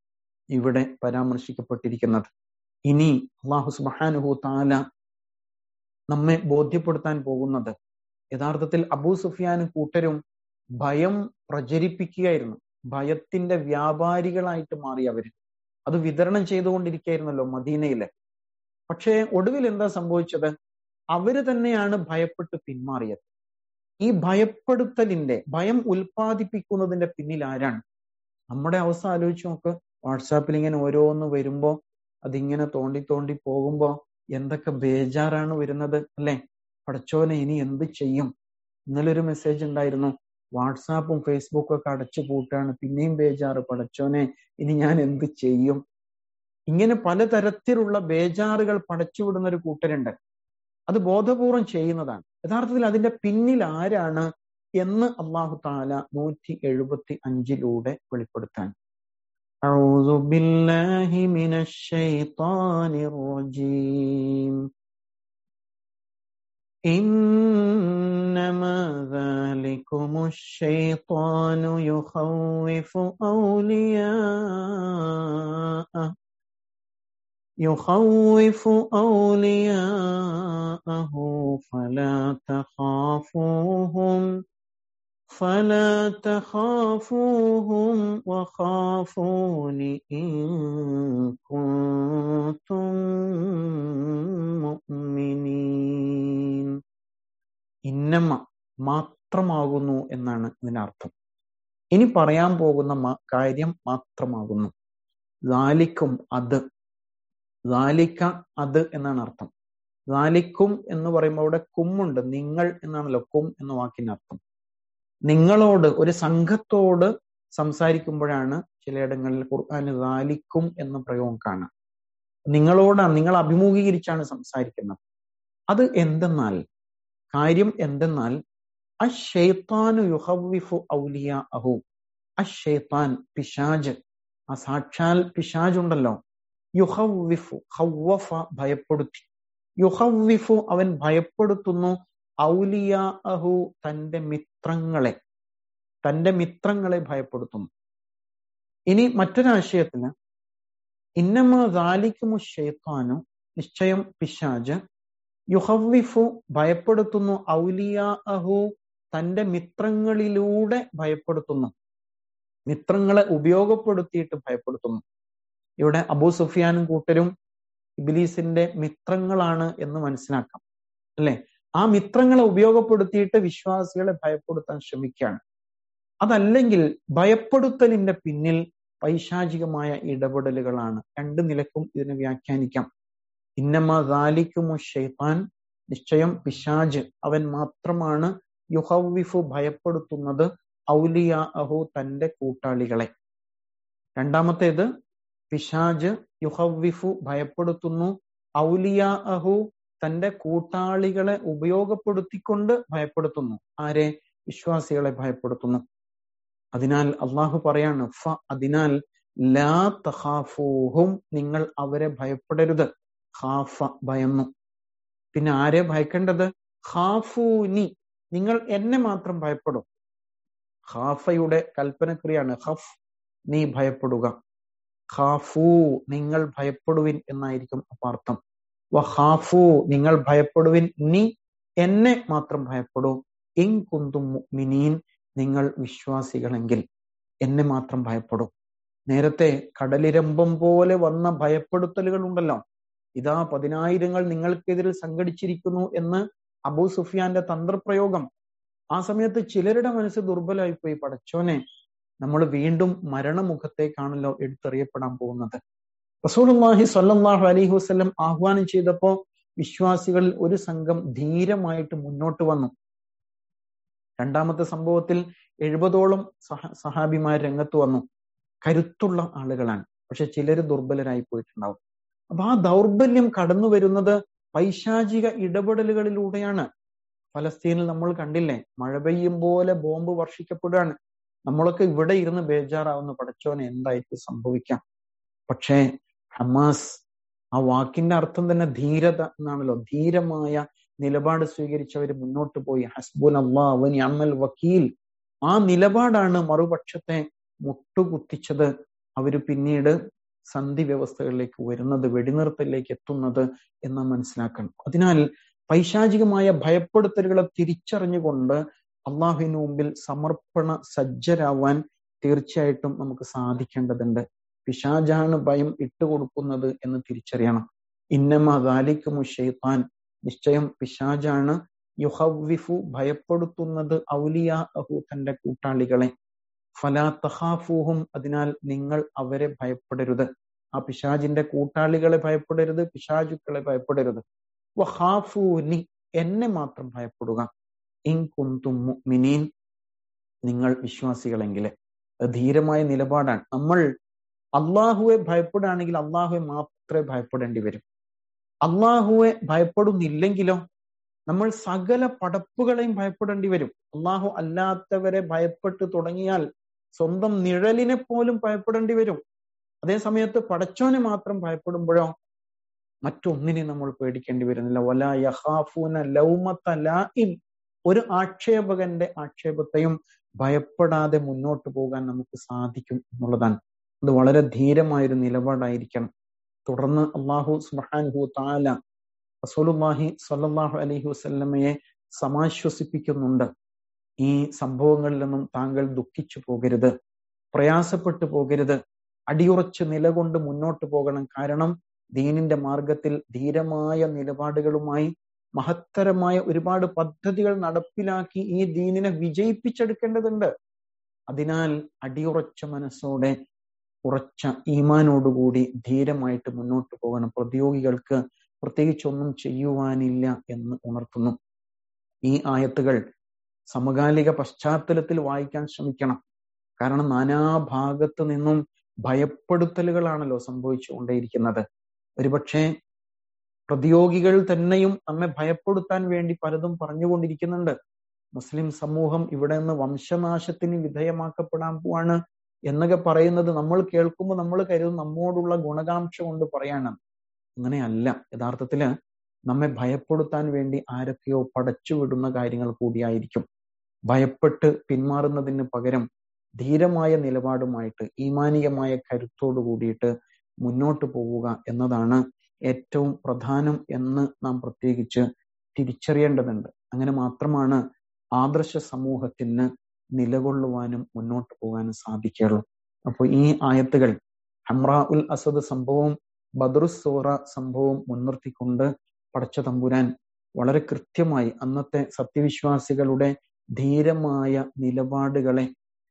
ഇവിടെ പരാമർശിക്കപ്പെട്ടിരിക്കുന്നത് ഇനി അള്ളാഹു സുബാനുഹു താല നമ്മെ ബോധ്യപ്പെടുത്താൻ പോകുന്നത് യഥാർത്ഥത്തിൽ അബൂ സുഫിയാനും കൂട്ടരും ഭയം പ്രചരിപ്പിക്കുകയായിരുന്നു ഭയത്തിന്റെ വ്യാപാരികളായിട്ട് മാറി അവര് അത് വിതരണം ചെയ്തുകൊണ്ടിരിക്കുകയായിരുന്നല്ലോ മദീനയിലെ പക്ഷേ ഒടുവിൽ എന്താ സംഭവിച്ചത് അവര് തന്നെയാണ് ഭയപ്പെട്ട് പിന്മാറിയത് ഈ ഭയപ്പെടുത്തലിന്റെ ഭയം ഉൽപ്പാദിപ്പിക്കുന്നതിന്റെ പിന്നിൽ ആരാണ് നമ്മുടെ അവസ്ഥ ആലോചിച്ച് നോക്ക് വാട്സാപ്പിൽ ഇങ്ങനെ ഓരോന്ന് വരുമ്പോ അതിങ്ങനെ തോണ്ടി തോണ്ടി പോകുമ്പോ എന്തൊക്കെ ബേജാറാണ് വരുന്നത് അല്ലെ പടച്ചോനെ ഇനി എന്ത് ചെയ്യും ഇന്നലെ ഒരു മെസ്സേജ് ഉണ്ടായിരുന്നു വാട്സാപ്പും ഫേസ്ബുക്കും ഒക്കെ അടച്ചു പൂട്ടാണ് പിന്നെയും ബേജാറ് പടച്ചോനെ ഇനി ഞാൻ എന്ത് ചെയ്യും ഇങ്ങനെ പലതരത്തിലുള്ള ബേജാറുകൾ പടച്ചുവിടുന്ന ഒരു കൂട്ടരുണ്ട് അത് ബോധപൂർവം ചെയ്യുന്നതാണ് യഥാർത്ഥത്തിൽ അതിന്റെ പിന്നിൽ ആരാണ് എന്ന് അള്ളാഹു താല നൂറ്റി എഴുപത്തി അഞ്ചിലൂടെ വെളിപ്പെടുത്താൻ أعوذ بالله من الشيطان الرجيم إنما ذلكم الشيطان يخوف أولياءه يخوف أولياءه فلا تخافوهم فلا تخافوهم وخافون إن كنتم مؤمنين ഇന്നമ്മ മാത്രമാകുന്നു എന്നാണ് ഇതിനർത്ഥം ഇനി പറയാൻ പോകുന്ന മ- കാര്യം മാത്രമാകുന്നു ലാലിക്കും അത് ലാലിക്ക അത് എന്നാണ് അർത്ഥം ലാലിക്കും എന്ന് പറയുമ്പോൾ അവിടെ കുമ്മുണ്ട് നിങ്ങൾ എന്നാണല്ലോ കും എന്ന വാക്കിന്റെ അർത്ഥം നിങ്ങളോട് ഒരു സംഘത്തോട് സംസാരിക്കുമ്പോഴാണ് ചിലയിടങ്ങളിൽ ഖുർആൻ ലാലിക്കും എന്ന പ്രയോഗം കാണാം നിങ്ങളോടാണ് നിങ്ങൾ അഭിമുഖീകരിച്ചാണ് സംസാരിക്കുന്നത് അത് എന്തെന്നാൽ കാര്യം എന്തെന്നാൽ അഷെയ്ത്താനു യുഹവിഫു ഔലിയ അഹു അഷെയ്ത്താൻ പിശാജ് ആ സാക്ഷാൽ പിശാജ് ഉണ്ടല്ലോ യുഹവിഫു ഹവ്വഫ ഭയപ്പെടുത്തി യുഹവിഫു അവൻ ഭയപ്പെടുത്തുന്നു ഔലിയ അഹു തന്റെ മിത്രങ്ങളെ തന്റെ മിത്രങ്ങളെ ഭയപ്പെടുത്തുന്നു ഇനി മറ്റൊരാശയത്തിന് ഇന്നമ ദാലിക്കുമു ഷെയ്ത്താനു നിശ്ചയം പിശാജ് യുഹവിഫു ഭയപ്പെടുത്തുന്നു ഔലിയ അഹു തന്റെ മിത്രങ്ങളിലൂടെ ഭയപ്പെടുത്തുന്നു മിത്രങ്ങളെ ഉപയോഗപ്പെടുത്തിയിട്ട് ഭയപ്പെടുത്തുന്നു ഇവിടെ അബൂ സുഫിയാനും കൂട്ടരും ഇബിലീസിന്റെ മിത്രങ്ങളാണ് എന്ന് മനസ്സിലാക്കാം അല്ലെ ആ മിത്രങ്ങളെ ഉപയോഗപ്പെടുത്തിയിട്ട് വിശ്വാസികളെ ഭയപ്പെടുത്താൻ ശ്രമിക്കുകയാണ് അതല്ലെങ്കിൽ ഭയപ്പെടുത്തലിന്റെ പിന്നിൽ പൈശാചികമായ ഇടപെടലുകളാണ് രണ്ട് നിലക്കും ഇതിനെ വ്യാഖ്യാനിക്കാം ഇന്നമ ദാലിക്കുമു ഷെയ്ത്താൻ നിശ്ചയം പിശാജ് അവൻ മാത്രമാണ് യുഹവിഫു ഭയപ്പെടുത്തുന്നത് ഔലിയ അഹു തന്റെ കൂട്ടാളികളെ രണ്ടാമത്തേത് പിശാജ് യുഹവിഫു ഭയപ്പെടുത്തുന്നു ഔലിയ അഹു തന്റെ കൂട്ടാളികളെ ഉപയോഗപ്പെടുത്തിക്കൊണ്ട് ഭയപ്പെടുത്തുന്നു ആരെ വിശ്വാസികളെ ഭയപ്പെടുത്തുന്നു അതിനാൽ അള്ളാഹു പറയാണ് ഫ അതിനാൽ ലാ തഹാഫൂഹും നിങ്ങൾ അവരെ ഭയപ്പെടരുത് ഖാഫ ഭയന്നു പിന്നെ ആരെ ഭയക്കേണ്ടത് ഖാഫൂനി നിങ്ങൾ എന്നെ മാത്രം ഭയപ്പെടും ഖാഫയുടെ കൽപ്പനക്രിയാണ് ഹഫ് നീ ഭയപ്പെടുക ഖാഫു നിങ്ങൾ ഭയപ്പെടുവിൻ എന്നായിരിക്കും അപ്പാർത്ഥം വഹാഫു നിങ്ങൾ ഭയപ്പെടുവിൻ നീ എന്നെ മാത്രം ഭയപ്പെടൂ ഇൻ കുന്തും മുഅ്മിനീൻ നിങ്ങൾ വിശ്വാസികളെങ്കിൽ എന്നെ മാത്രം ഭയപ്പെടും നേരത്തെ കടലിരമ്പം പോലെ വന്ന ഭയപ്പെടുത്തലുകൾ ഉണ്ടല്ലോ ഇതാ പതിനായിരങ്ങൾ നിങ്ങൾക്കെതിരിൽ സംഘടിച്ചിരിക്കുന്നു എന്ന് അബൂ സുഫിയാന്റെ തന്ത്രപ്രയോഗം ആ സമയത്ത് ചിലരുടെ മനസ്സ് ദുർബലമായിപ്പോയി പടച്ചോനെ നമ്മൾ വീണ്ടും മരണമുഖത്തേക്കാണല്ലോ എടുത്തെറിയപ്പെടാൻ പോകുന്നത് റസൂലുള്ളാഹി സ്വല്ലല്ലാഹു അലൈഹി വസല്ലം ആഹ്വാനം ചെയ്തപ്പോ വിശ്വാസികളിൽ ഒരു സംഘം ധീരമായിട്ട് മുന്നോട്ട് വന്നു രണ്ടാമത്തെ സംഭവത്തിൽ എഴുപതോളം സഹ സഹാബിമാർ രംഗത്ത് വന്നു കരുത്തുള്ള ആളുകളാണ് പക്ഷെ ചിലര് ദുർബലരായി പോയിട്ടുണ്ടാവും അപ്പൊ ആ ദൗർബല്യം കടന്നു വരുന്നത് പൈശാചിക ഇടപെടലുകളിലൂടെയാണ് ഫലസ്തീനിൽ നമ്മൾ കണ്ടില്ലേ മഴ പെയ്യും പോലെ ബോംബ് വർഷിക്കപ്പെടുകയാണ് നമ്മളൊക്കെ ഇവിടെ ഇരുന്ന് ബേജാറാവുന്ന പടച്ചോനെ എന്തായിട്ട് സംഭവിക്കാം പക്ഷേ ഹമാസ് ആ വാക്കിന്റെ അർത്ഥം തന്നെ ധീരത എന്നാണല്ലോ ധീരമായ നിലപാട് സ്വീകരിച്ചവർ മുന്നോട്ട് പോയി ഹസ്ബുൻ അള്ളാഹ് അമ്മൽ വക്കീൽ ആ നിലപാടാണ് മറുപക്ഷത്തെ മുട്ടുകുത്തിച്ചത് അവര് പിന്നീട് സന്ധി വ്യവസ്ഥകളിലേക്ക് വരുന്നത് വെടിനിർത്തലിലേക്ക് എത്തുന്നത് എന്ന് മനസ്സിലാക്കണം അതിനാൽ പൈശാചികമായ ഭയപ്പെടുത്തലുകളെ തിരിച്ചറിഞ്ഞുകൊണ്ട് അള്ളാഹുവിന് മുമ്പിൽ സമർപ്പണ സജ്ജരാവാൻ തീർച്ചയായിട്ടും നമുക്ക് സാധിക്കേണ്ടതുണ്ട് പിശാജാണ് ഭയം ഇട്ടുകൊടുക്കുന്നത് എന്ന് തിരിച്ചറിയണം ഇന്നമ ദാലിക്കുമു ഷെയ്ത്താൻ നിശ്ചയം പിശാജാണ് യുഹവിഫു ഭയപ്പെടുത്തുന്നത് ഔലിയ അഹു തന്റെ കൂട്ടാളികളെ ഫലാ തഹാഫൂഹും അതിനാൽ നിങ്ങൾ അവരെ ഭയപ്പെടരുത് ആ പിശാജിന്റെ കൂട്ടാളികളെ ഭയപ്പെടരുത് പിശാചുക്കളെ ഭയപ്പെടരുത് വഹാഫൂനി എന്നെ മാത്രം ഭയപ്പെടുക ഇൻ കുന്തും മുഅ്മിനീൻ നിങ്ങൾ വിശ്വാസികളെങ്കിൽ ധീരമായ നിലപാടാണ് നമ്മൾ അള്ളാഹുവെ ഭയപ്പെടുകയാണെങ്കിൽ അള്ളാഹുവെ മാത്രമേ ഭയപ്പെടേണ്ടി വരും അള്ളാഹുവെ ഭയപ്പെടുന്നില്ലെങ്കിലോ നമ്മൾ സകല പടപ്പുകളെയും ഭയപ്പെടേണ്ടി വരും അള്ളാഹു അല്ലാത്തവരെ ഭയപ്പെട്ടു തുടങ്ങിയാൽ സ്വന്തം നിഴലിനെ പോലും ഭയപ്പെടേണ്ടി വരും അതേ സമയത്ത് പടച്ചോനെ മാത്രം ഭയപ്പെടുമ്പോഴോ മറ്റൊന്നിനെ നമ്മൾ പേടിക്കേണ്ടി വരുന്നില്ല വല യഹാഫൂന ലൗമത്ത ലായിം ഒരു ആക്ഷേപകന്റെ ആക്ഷേപത്തെയും ഭയപ്പെടാതെ മുന്നോട്ട് പോകാൻ നമുക്ക് സാധിക്കും എന്നുള്ളതാണ് അത് വളരെ ധീരമായൊരു നിലപാടായിരിക്കണം തുടർന്ന് അള്ളാഹു സുബാൻഹു താല റസൂലുല്ലാഹി സല്ലാഹു അലഹി വസ്ല്ലമയെ സമാശ്വസിപ്പിക്കുന്നുണ്ട് ഈ സംഭവങ്ങളിൽ നിന്നും താങ്കൾ ദുഃഖിച്ചു പോകരുത് പ്രയാസപ്പെട്ടു പോകരുത് അടിയുറച്ച് നിലകൊണ്ട് മുന്നോട്ട് പോകണം കാരണം ദീനിന്റെ മാർഗത്തിൽ ധീരമായ നിലപാടുകളുമായി മഹത്തരമായ ഒരുപാട് പദ്ധതികൾ നടപ്പിലാക്കി ഈ ദീനിനെ വിജയിപ്പിച്ചെടുക്കേണ്ടതുണ്ട് അതിനാൽ അടിയുറച്ച മനസ്സോടെ ഉറച്ച ഈമാനോടുകൂടി ധീരമായിട്ട് മുന്നോട്ട് പോകണം പ്രതിയോഗികൾക്ക് പ്രത്യേകിച്ചൊന്നും ചെയ്യുവാനില്ല എന്ന് ഉണർത്തുന്നു ഈ ആയത്തുകൾ സമകാലിക പശ്ചാത്തലത്തിൽ വായിക്കാൻ ശ്രമിക്കണം കാരണം നാനാഭാഗത്ത് നിന്നും ഭയപ്പെടുത്തലുകളാണല്ലോ സംഭവിച്ചുകൊണ്ടേയിരിക്കുന്നത് ഒരുപക്ഷെ പ്രതിയോഗികൾ തന്നെയും നമ്മെ ഭയപ്പെടുത്താൻ വേണ്ടി പലതും പറഞ്ഞുകൊണ്ടിരിക്കുന്നുണ്ട് മുസ്ലിം സമൂഹം ഇവിടെ നിന്ന് വംശനാശത്തിന് വിധേയമാക്കപ്പെടാൻ പോവാണ് എന്നൊക്കെ പറയുന്നത് നമ്മൾ കേൾക്കുമ്പോൾ നമ്മൾ കരുതും നമ്മോടുള്ള ഗുണകാംക്ഷ കൊണ്ട് പറയാണ് അങ്ങനെയല്ല യഥാർത്ഥത്തില് നമ്മെ ഭയപ്പെടുത്താൻ വേണ്ടി ആരൊക്കെയോ പടച്ചുവിടുന്ന കാര്യങ്ങൾ കൂടിയായിരിക്കും ഭയപ്പെട്ട് പിന്മാറുന്നതിന് പകരം ധീരമായ നിലപാടുമായിട്ട് ഈമാനികമായ കരുത്തോടു കൂടിയിട്ട് മുന്നോട്ട് പോവുക എന്നതാണ് ഏറ്റവും പ്രധാനം എന്ന് നാം പ്രത്യേകിച്ച് തിരിച്ചറിയേണ്ടതുണ്ട് അങ്ങനെ മാത്രമാണ് ആദർശ സമൂഹത്തിന് നിലകൊള്ളുവാനും മുന്നോട്ട് പോകാനും സാധിക്കുള്ളൂ അപ്പോൾ ഈ ആയത്തുകൾ ഹംറ ഉൽ അസദ് സംഭവവും ബദറുസോറ സംഭവവും മുൻനിർത്തിക്കൊണ്ട് പടച്ച തമ്പുരാൻ വളരെ കൃത്യമായി അന്നത്തെ സത്യവിശ്വാസികളുടെ ധീരമായ നിലപാടുകളെ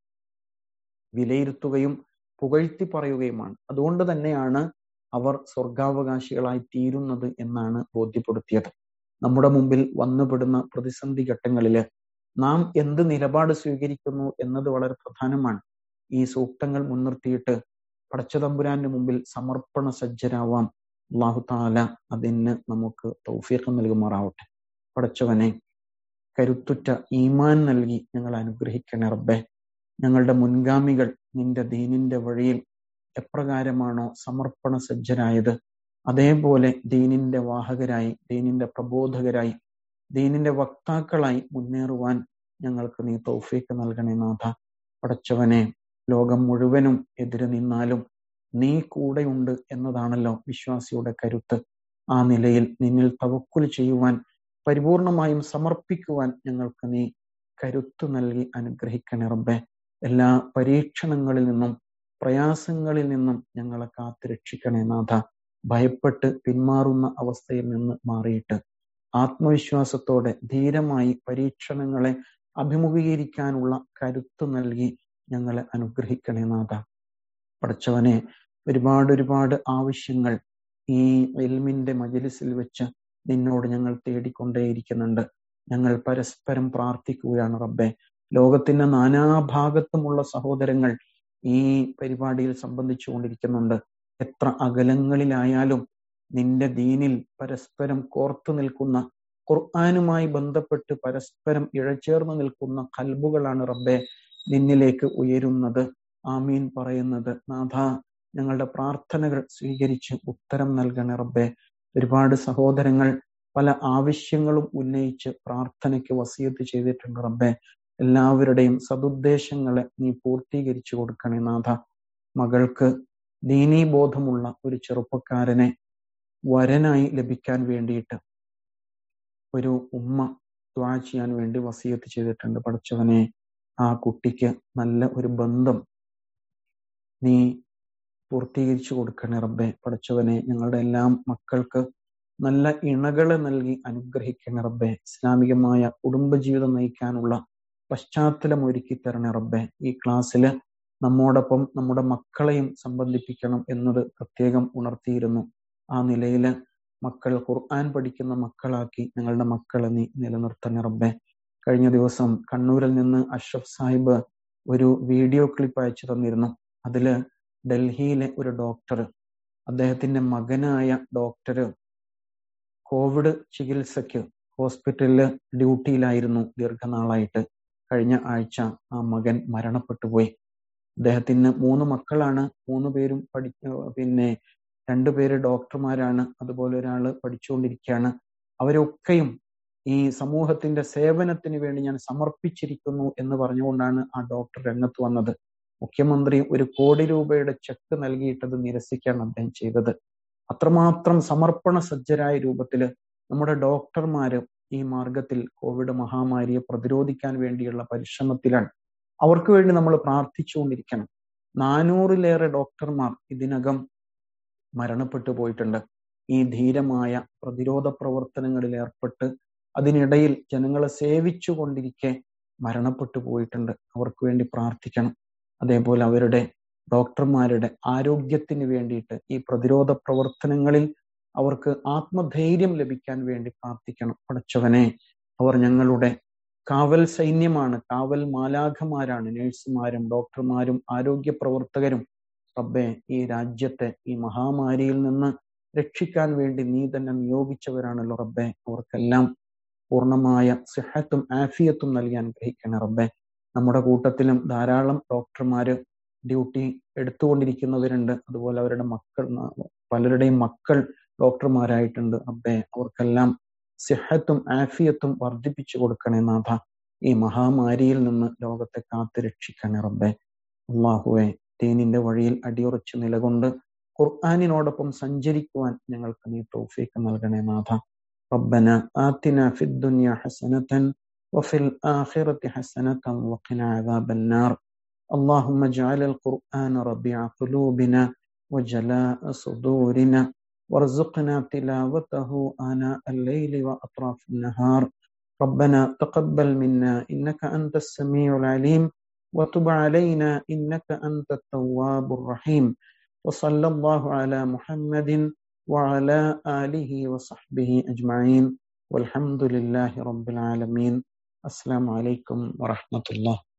വിലയിരുത്തുകയും പുകഴ്ത്തി പറയുകയുമാണ് അതുകൊണ്ട് തന്നെയാണ് അവർ സ്വർഗാവകാശികളായി തീരുന്നത് എന്നാണ് ബോധ്യപ്പെടുത്തിയത് നമ്മുടെ മുമ്പിൽ വന്നുപെടുന്ന പ്രതിസന്ധി ഘട്ടങ്ങളില് നാം എന്ത് നിലപാട് സ്വീകരിക്കുന്നു എന്നത് വളരെ പ്രധാനമാണ് ഈ സൂക്തങ്ങൾ മുൻനിർത്തിയിട്ട് പടച്ചതമ്പുരാന്റെ മുമ്പിൽ സമർപ്പണ സജ്ജരാവാം അള്ളാഹു താല അതിന് നമുക്ക് തൗഫീഖ് നൽകുമാറാവട്ടെ പടച്ചവനെ കരുത്തുറ്റ ഈമാൻ നൽകി ഞങ്ങൾ അനുഗ്രഹിക്കണേ റബ്ബെ ഞങ്ങളുടെ മുൻഗാമികൾ നിന്റെ ദീനിന്റെ വഴിയിൽ എപ്രകാരമാണോ സമർപ്പണ സജ്ജരായത് അതേപോലെ ദീനിന്റെ വാഹകരായി ദീനിന്റെ പ്രബോധകരായി ദീനിന്റെ വക്താക്കളായി മുന്നേറുവാൻ ഞങ്ങൾക്ക് നീ തൗഫീക്ക് നൽകണേ നാഥ പടച്ചവനെ ലോകം മുഴുവനും എതിരെ നിന്നാലും നീ കൂടെയുണ്ട് എന്നതാണല്ലോ വിശ്വാസിയുടെ കരുത്ത് ആ നിലയിൽ നിന്നിൽ തവക്കുൽ ചെയ്യുവാൻ പരിപൂർണമായും സമർപ്പിക്കുവാൻ ഞങ്ങൾക്ക് നീ കരുത്ത് നൽകി അനുഗ്രഹിക്കണേ റബ്ബെ എല്ലാ പരീക്ഷണങ്ങളിൽ നിന്നും പ്രയാസങ്ങളിൽ നിന്നും ഞങ്ങളെ കാത്തു രക്ഷിക്കണേ നാഥ ഭയപ്പെട്ട് പിന്മാറുന്ന അവസ്ഥയിൽ നിന്ന് മാറിയിട്ട് ആത്മവിശ്വാസത്തോടെ ധീരമായി പരീക്ഷണങ്ങളെ അഭിമുഖീകരിക്കാനുള്ള കരുത്ത് നൽകി ഞങ്ങളെ അനുഗ്രഹിക്കണേ നാഥ പഠിച്ചവനെ ഒരുപാട് ഒരുപാട് ആവശ്യങ്ങൾ ഈ എൽമിന്റെ മജലിസിൽ വെച്ച് നിന്നോട് ഞങ്ങൾ തേടിക്കൊണ്ടേയിരിക്കുന്നുണ്ട് ഞങ്ങൾ പരസ്പരം പ്രാർത്ഥിക്കുകയാണ് റബ്ബെ ലോകത്തിന്റെ നാനാഭാഗത്തുമുള്ള സഹോദരങ്ങൾ ഈ പരിപാടിയിൽ സംബന്ധിച്ചു കൊണ്ടിരിക്കുന്നുണ്ട് എത്ര അകലങ്ങളിലായാലും നിന്റെ ദീനിൽ പരസ്പരം കോർത്തു നിൽക്കുന്ന ഖുർആാനുമായി ബന്ധപ്പെട്ട് പരസ്പരം ഇഴചേർന്ന് നിൽക്കുന്ന കൽബുകളാണ് റബ്ബെ നിന്നിലേക്ക് ഉയരുന്നത് ആമീൻ പറയുന്നത് നാഥ ഞങ്ങളുടെ പ്രാർത്ഥനകൾ സ്വീകരിച്ച് ഉത്തരം നൽകണേ റബ്ബെ ഒരുപാട് സഹോദരങ്ങൾ പല ആവശ്യങ്ങളും ഉന്നയിച്ച് പ്രാർത്ഥനയ്ക്ക് വസീയത്ത് ചെയ്തിട്ടുണ്ട് റബ്ബെ എല്ലാവരുടെയും സതുദ്ദേശങ്ങളെ നീ പൂർത്തീകരിച്ചു കൊടുക്കണേ നാഥ മകൾക്ക് ദീനീബോധമുള്ള ഒരു ചെറുപ്പക്കാരനെ വരനായി ലഭിക്കാൻ വേണ്ടിയിട്ട് ഒരു ഉമ്മ ദ്വാ ചെയ്യാൻ വേണ്ടി വസീയത്ത് ചെയ്തിട്ടുണ്ട് പഠിച്ചവനെ ആ കുട്ടിക്ക് നല്ല ഒരു ബന്ധം നീ പൂർത്തീകരിച്ചു കൊടുക്കണേ റബ്ബെ പഠിച്ചവനെ ഞങ്ങളുടെ എല്ലാം മക്കൾക്ക് നല്ല ഇണകളെ നൽകി അനുഗ്രഹിക്കണേ റബ്ബെ ഇസ്ലാമികമായ കുടുംബജീവിതം നയിക്കാനുള്ള പശ്ചാത്തലം ഒരുക്കി തരണേ റബ്ബെ ഈ ക്ലാസ്സിൽ നമ്മോടൊപ്പം നമ്മുടെ മക്കളെയും സംബന്ധിപ്പിക്കണം എന്നത് പ്രത്യേകം ഉണർത്തിയിരുന്നു ആ നിലയിൽ മക്കൾ ഖുർആൻ പഠിക്കുന്ന മക്കളാക്കി ഞങ്ങളുടെ മക്കളെ നീ നിലനിർത്തണേ റബ്ബെ കഴിഞ്ഞ ദിവസം കണ്ണൂരിൽ നിന്ന് അഷ്റഫ് സാഹിബ് ഒരു വീഡിയോ ക്ലിപ്പ് അയച്ചു തന്നിരുന്നു അതില് ഡൽഹിയിലെ ഒരു ഡോക്ടർ അദ്ദേഹത്തിന്റെ മകനായ ഡോക്ടർ കോവിഡ് ചികിത്സയ്ക്ക് ഹോസ്പിറ്റലില് ഡ്യൂട്ടിയിലായിരുന്നു ദീർഘനാളായിട്ട് കഴിഞ്ഞ ആഴ്ച ആ മകൻ മരണപ്പെട്ടു പോയി അദ്ദേഹത്തിന് മൂന്ന് മക്കളാണ് മൂന്ന് പേരും പഠി പിന്നെ രണ്ടുപേര് ഡോക്ടർമാരാണ് അതുപോലെ ഒരാള് പഠിച്ചുകൊണ്ടിരിക്കുകയാണ് അവരൊക്കെയും ഈ സമൂഹത്തിന്റെ സേവനത്തിന് വേണ്ടി ഞാൻ സമർപ്പിച്ചിരിക്കുന്നു എന്ന് പറഞ്ഞുകൊണ്ടാണ് ആ ഡോക്ടർ രംഗത്ത് വന്നത് മുഖ്യമന്ത്രി ഒരു കോടി രൂപയുടെ ചെക്ക് നൽകിയിട്ടത് നിരസിക്കാണ് അദ്ദേഹം ചെയ്തത് അത്രമാത്രം സമർപ്പണ സജ്ജരായ രൂപത്തിൽ നമ്മുടെ ഡോക്ടർമാര് ഈ മാർഗത്തിൽ കോവിഡ് മഹാമാരിയെ പ്രതിരോധിക്കാൻ വേണ്ടിയുള്ള പരിശ്രമത്തിലാണ് അവർക്ക് വേണ്ടി നമ്മൾ പ്രാർത്ഥിച്ചുകൊണ്ടിരിക്കണം നാനൂറിലേറെ ഡോക്ടർമാർ ഇതിനകം മരണപ്പെട്ടു പോയിട്ടുണ്ട് ഈ ധീരമായ പ്രതിരോധ പ്രവർത്തനങ്ങളിൽ ഏർപ്പെട്ട് അതിനിടയിൽ ജനങ്ങളെ സേവിച്ചു കൊണ്ടിരിക്കെ മരണപ്പെട്ടു പോയിട്ടുണ്ട് അവർക്ക് വേണ്ടി പ്രാർത്ഥിക്കണം അതേപോലെ അവരുടെ ഡോക്ടർമാരുടെ ആരോഗ്യത്തിന് വേണ്ടിയിട്ട് ഈ പ്രതിരോധ പ്രവർത്തനങ്ങളിൽ അവർക്ക് ആത്മധൈര്യം ലഭിക്കാൻ വേണ്ടി പ്രാർത്ഥിക്കണം പടച്ചവനെ അവർ ഞങ്ങളുടെ കാവൽ സൈന്യമാണ് കാവൽ മാലാഖമാരാണ് നഴ്സുമാരും ഡോക്ടർമാരും ആരോഗ്യ പ്രവർത്തകരും റബ്ബെ ഈ രാജ്യത്തെ ഈ മഹാമാരിയിൽ നിന്ന് രക്ഷിക്കാൻ വേണ്ടി നീ തന്നെ നിയോഗിച്ചവരാണല്ലോ റബ്ബെ അവർക്കെല്ലാം പൂർണ്ണമായ സിഹത്തും ആഫിയത്തും നൽകാൻ ഗ്രഹിക്കണം റബ്ബെ നമ്മുടെ കൂട്ടത്തിലും ധാരാളം ഡോക്ടർമാര് ഡ്യൂട്ടി എടുത്തുകൊണ്ടിരിക്കുന്നവരുണ്ട് അതുപോലെ അവരുടെ മക്കൾ പലരുടെയും മക്കൾ ഡോക്ടർമാരായിട്ടുണ്ട് റബ്ബെ അവർക്കെല്ലാം സിഹത്തും ആഫിയത്തും വർദ്ധിപ്പിച്ചു കൊടുക്കണേ നാഥ ഈ മഹാമാരിയിൽ നിന്ന് ലോകത്തെ കാത്തു രക്ഷിക്കണേ റബ്ബെ അള്ളാഹുവെ ദീനിന്റെ വഴിയിൽ അടിയുറച്ച് നിലകൊണ്ട് ഖുർആാനിനോടൊപ്പം സഞ്ചരിക്കുവാൻ ഞങ്ങൾക്ക് നീ തൗഫീക്ക് നൽകണേ നാഥ ربنا آتنا في الدنيا حسنة وفي الآخرة حسنة وقنا عذاب النار اللهم اجعل القرآن ربيع قلوبنا وجلاء صدورنا وارزقنا تلاوته آناء الليل وأطراف النهار ربنا تقبل منا إنك أنت السميع العليم وتب علينا إنك أنت التواب الرحيم وصلى الله على محمد وعلى آله وصحبه أجمعين والحمد لله رب العالمين السلام عليكم ورحمة الله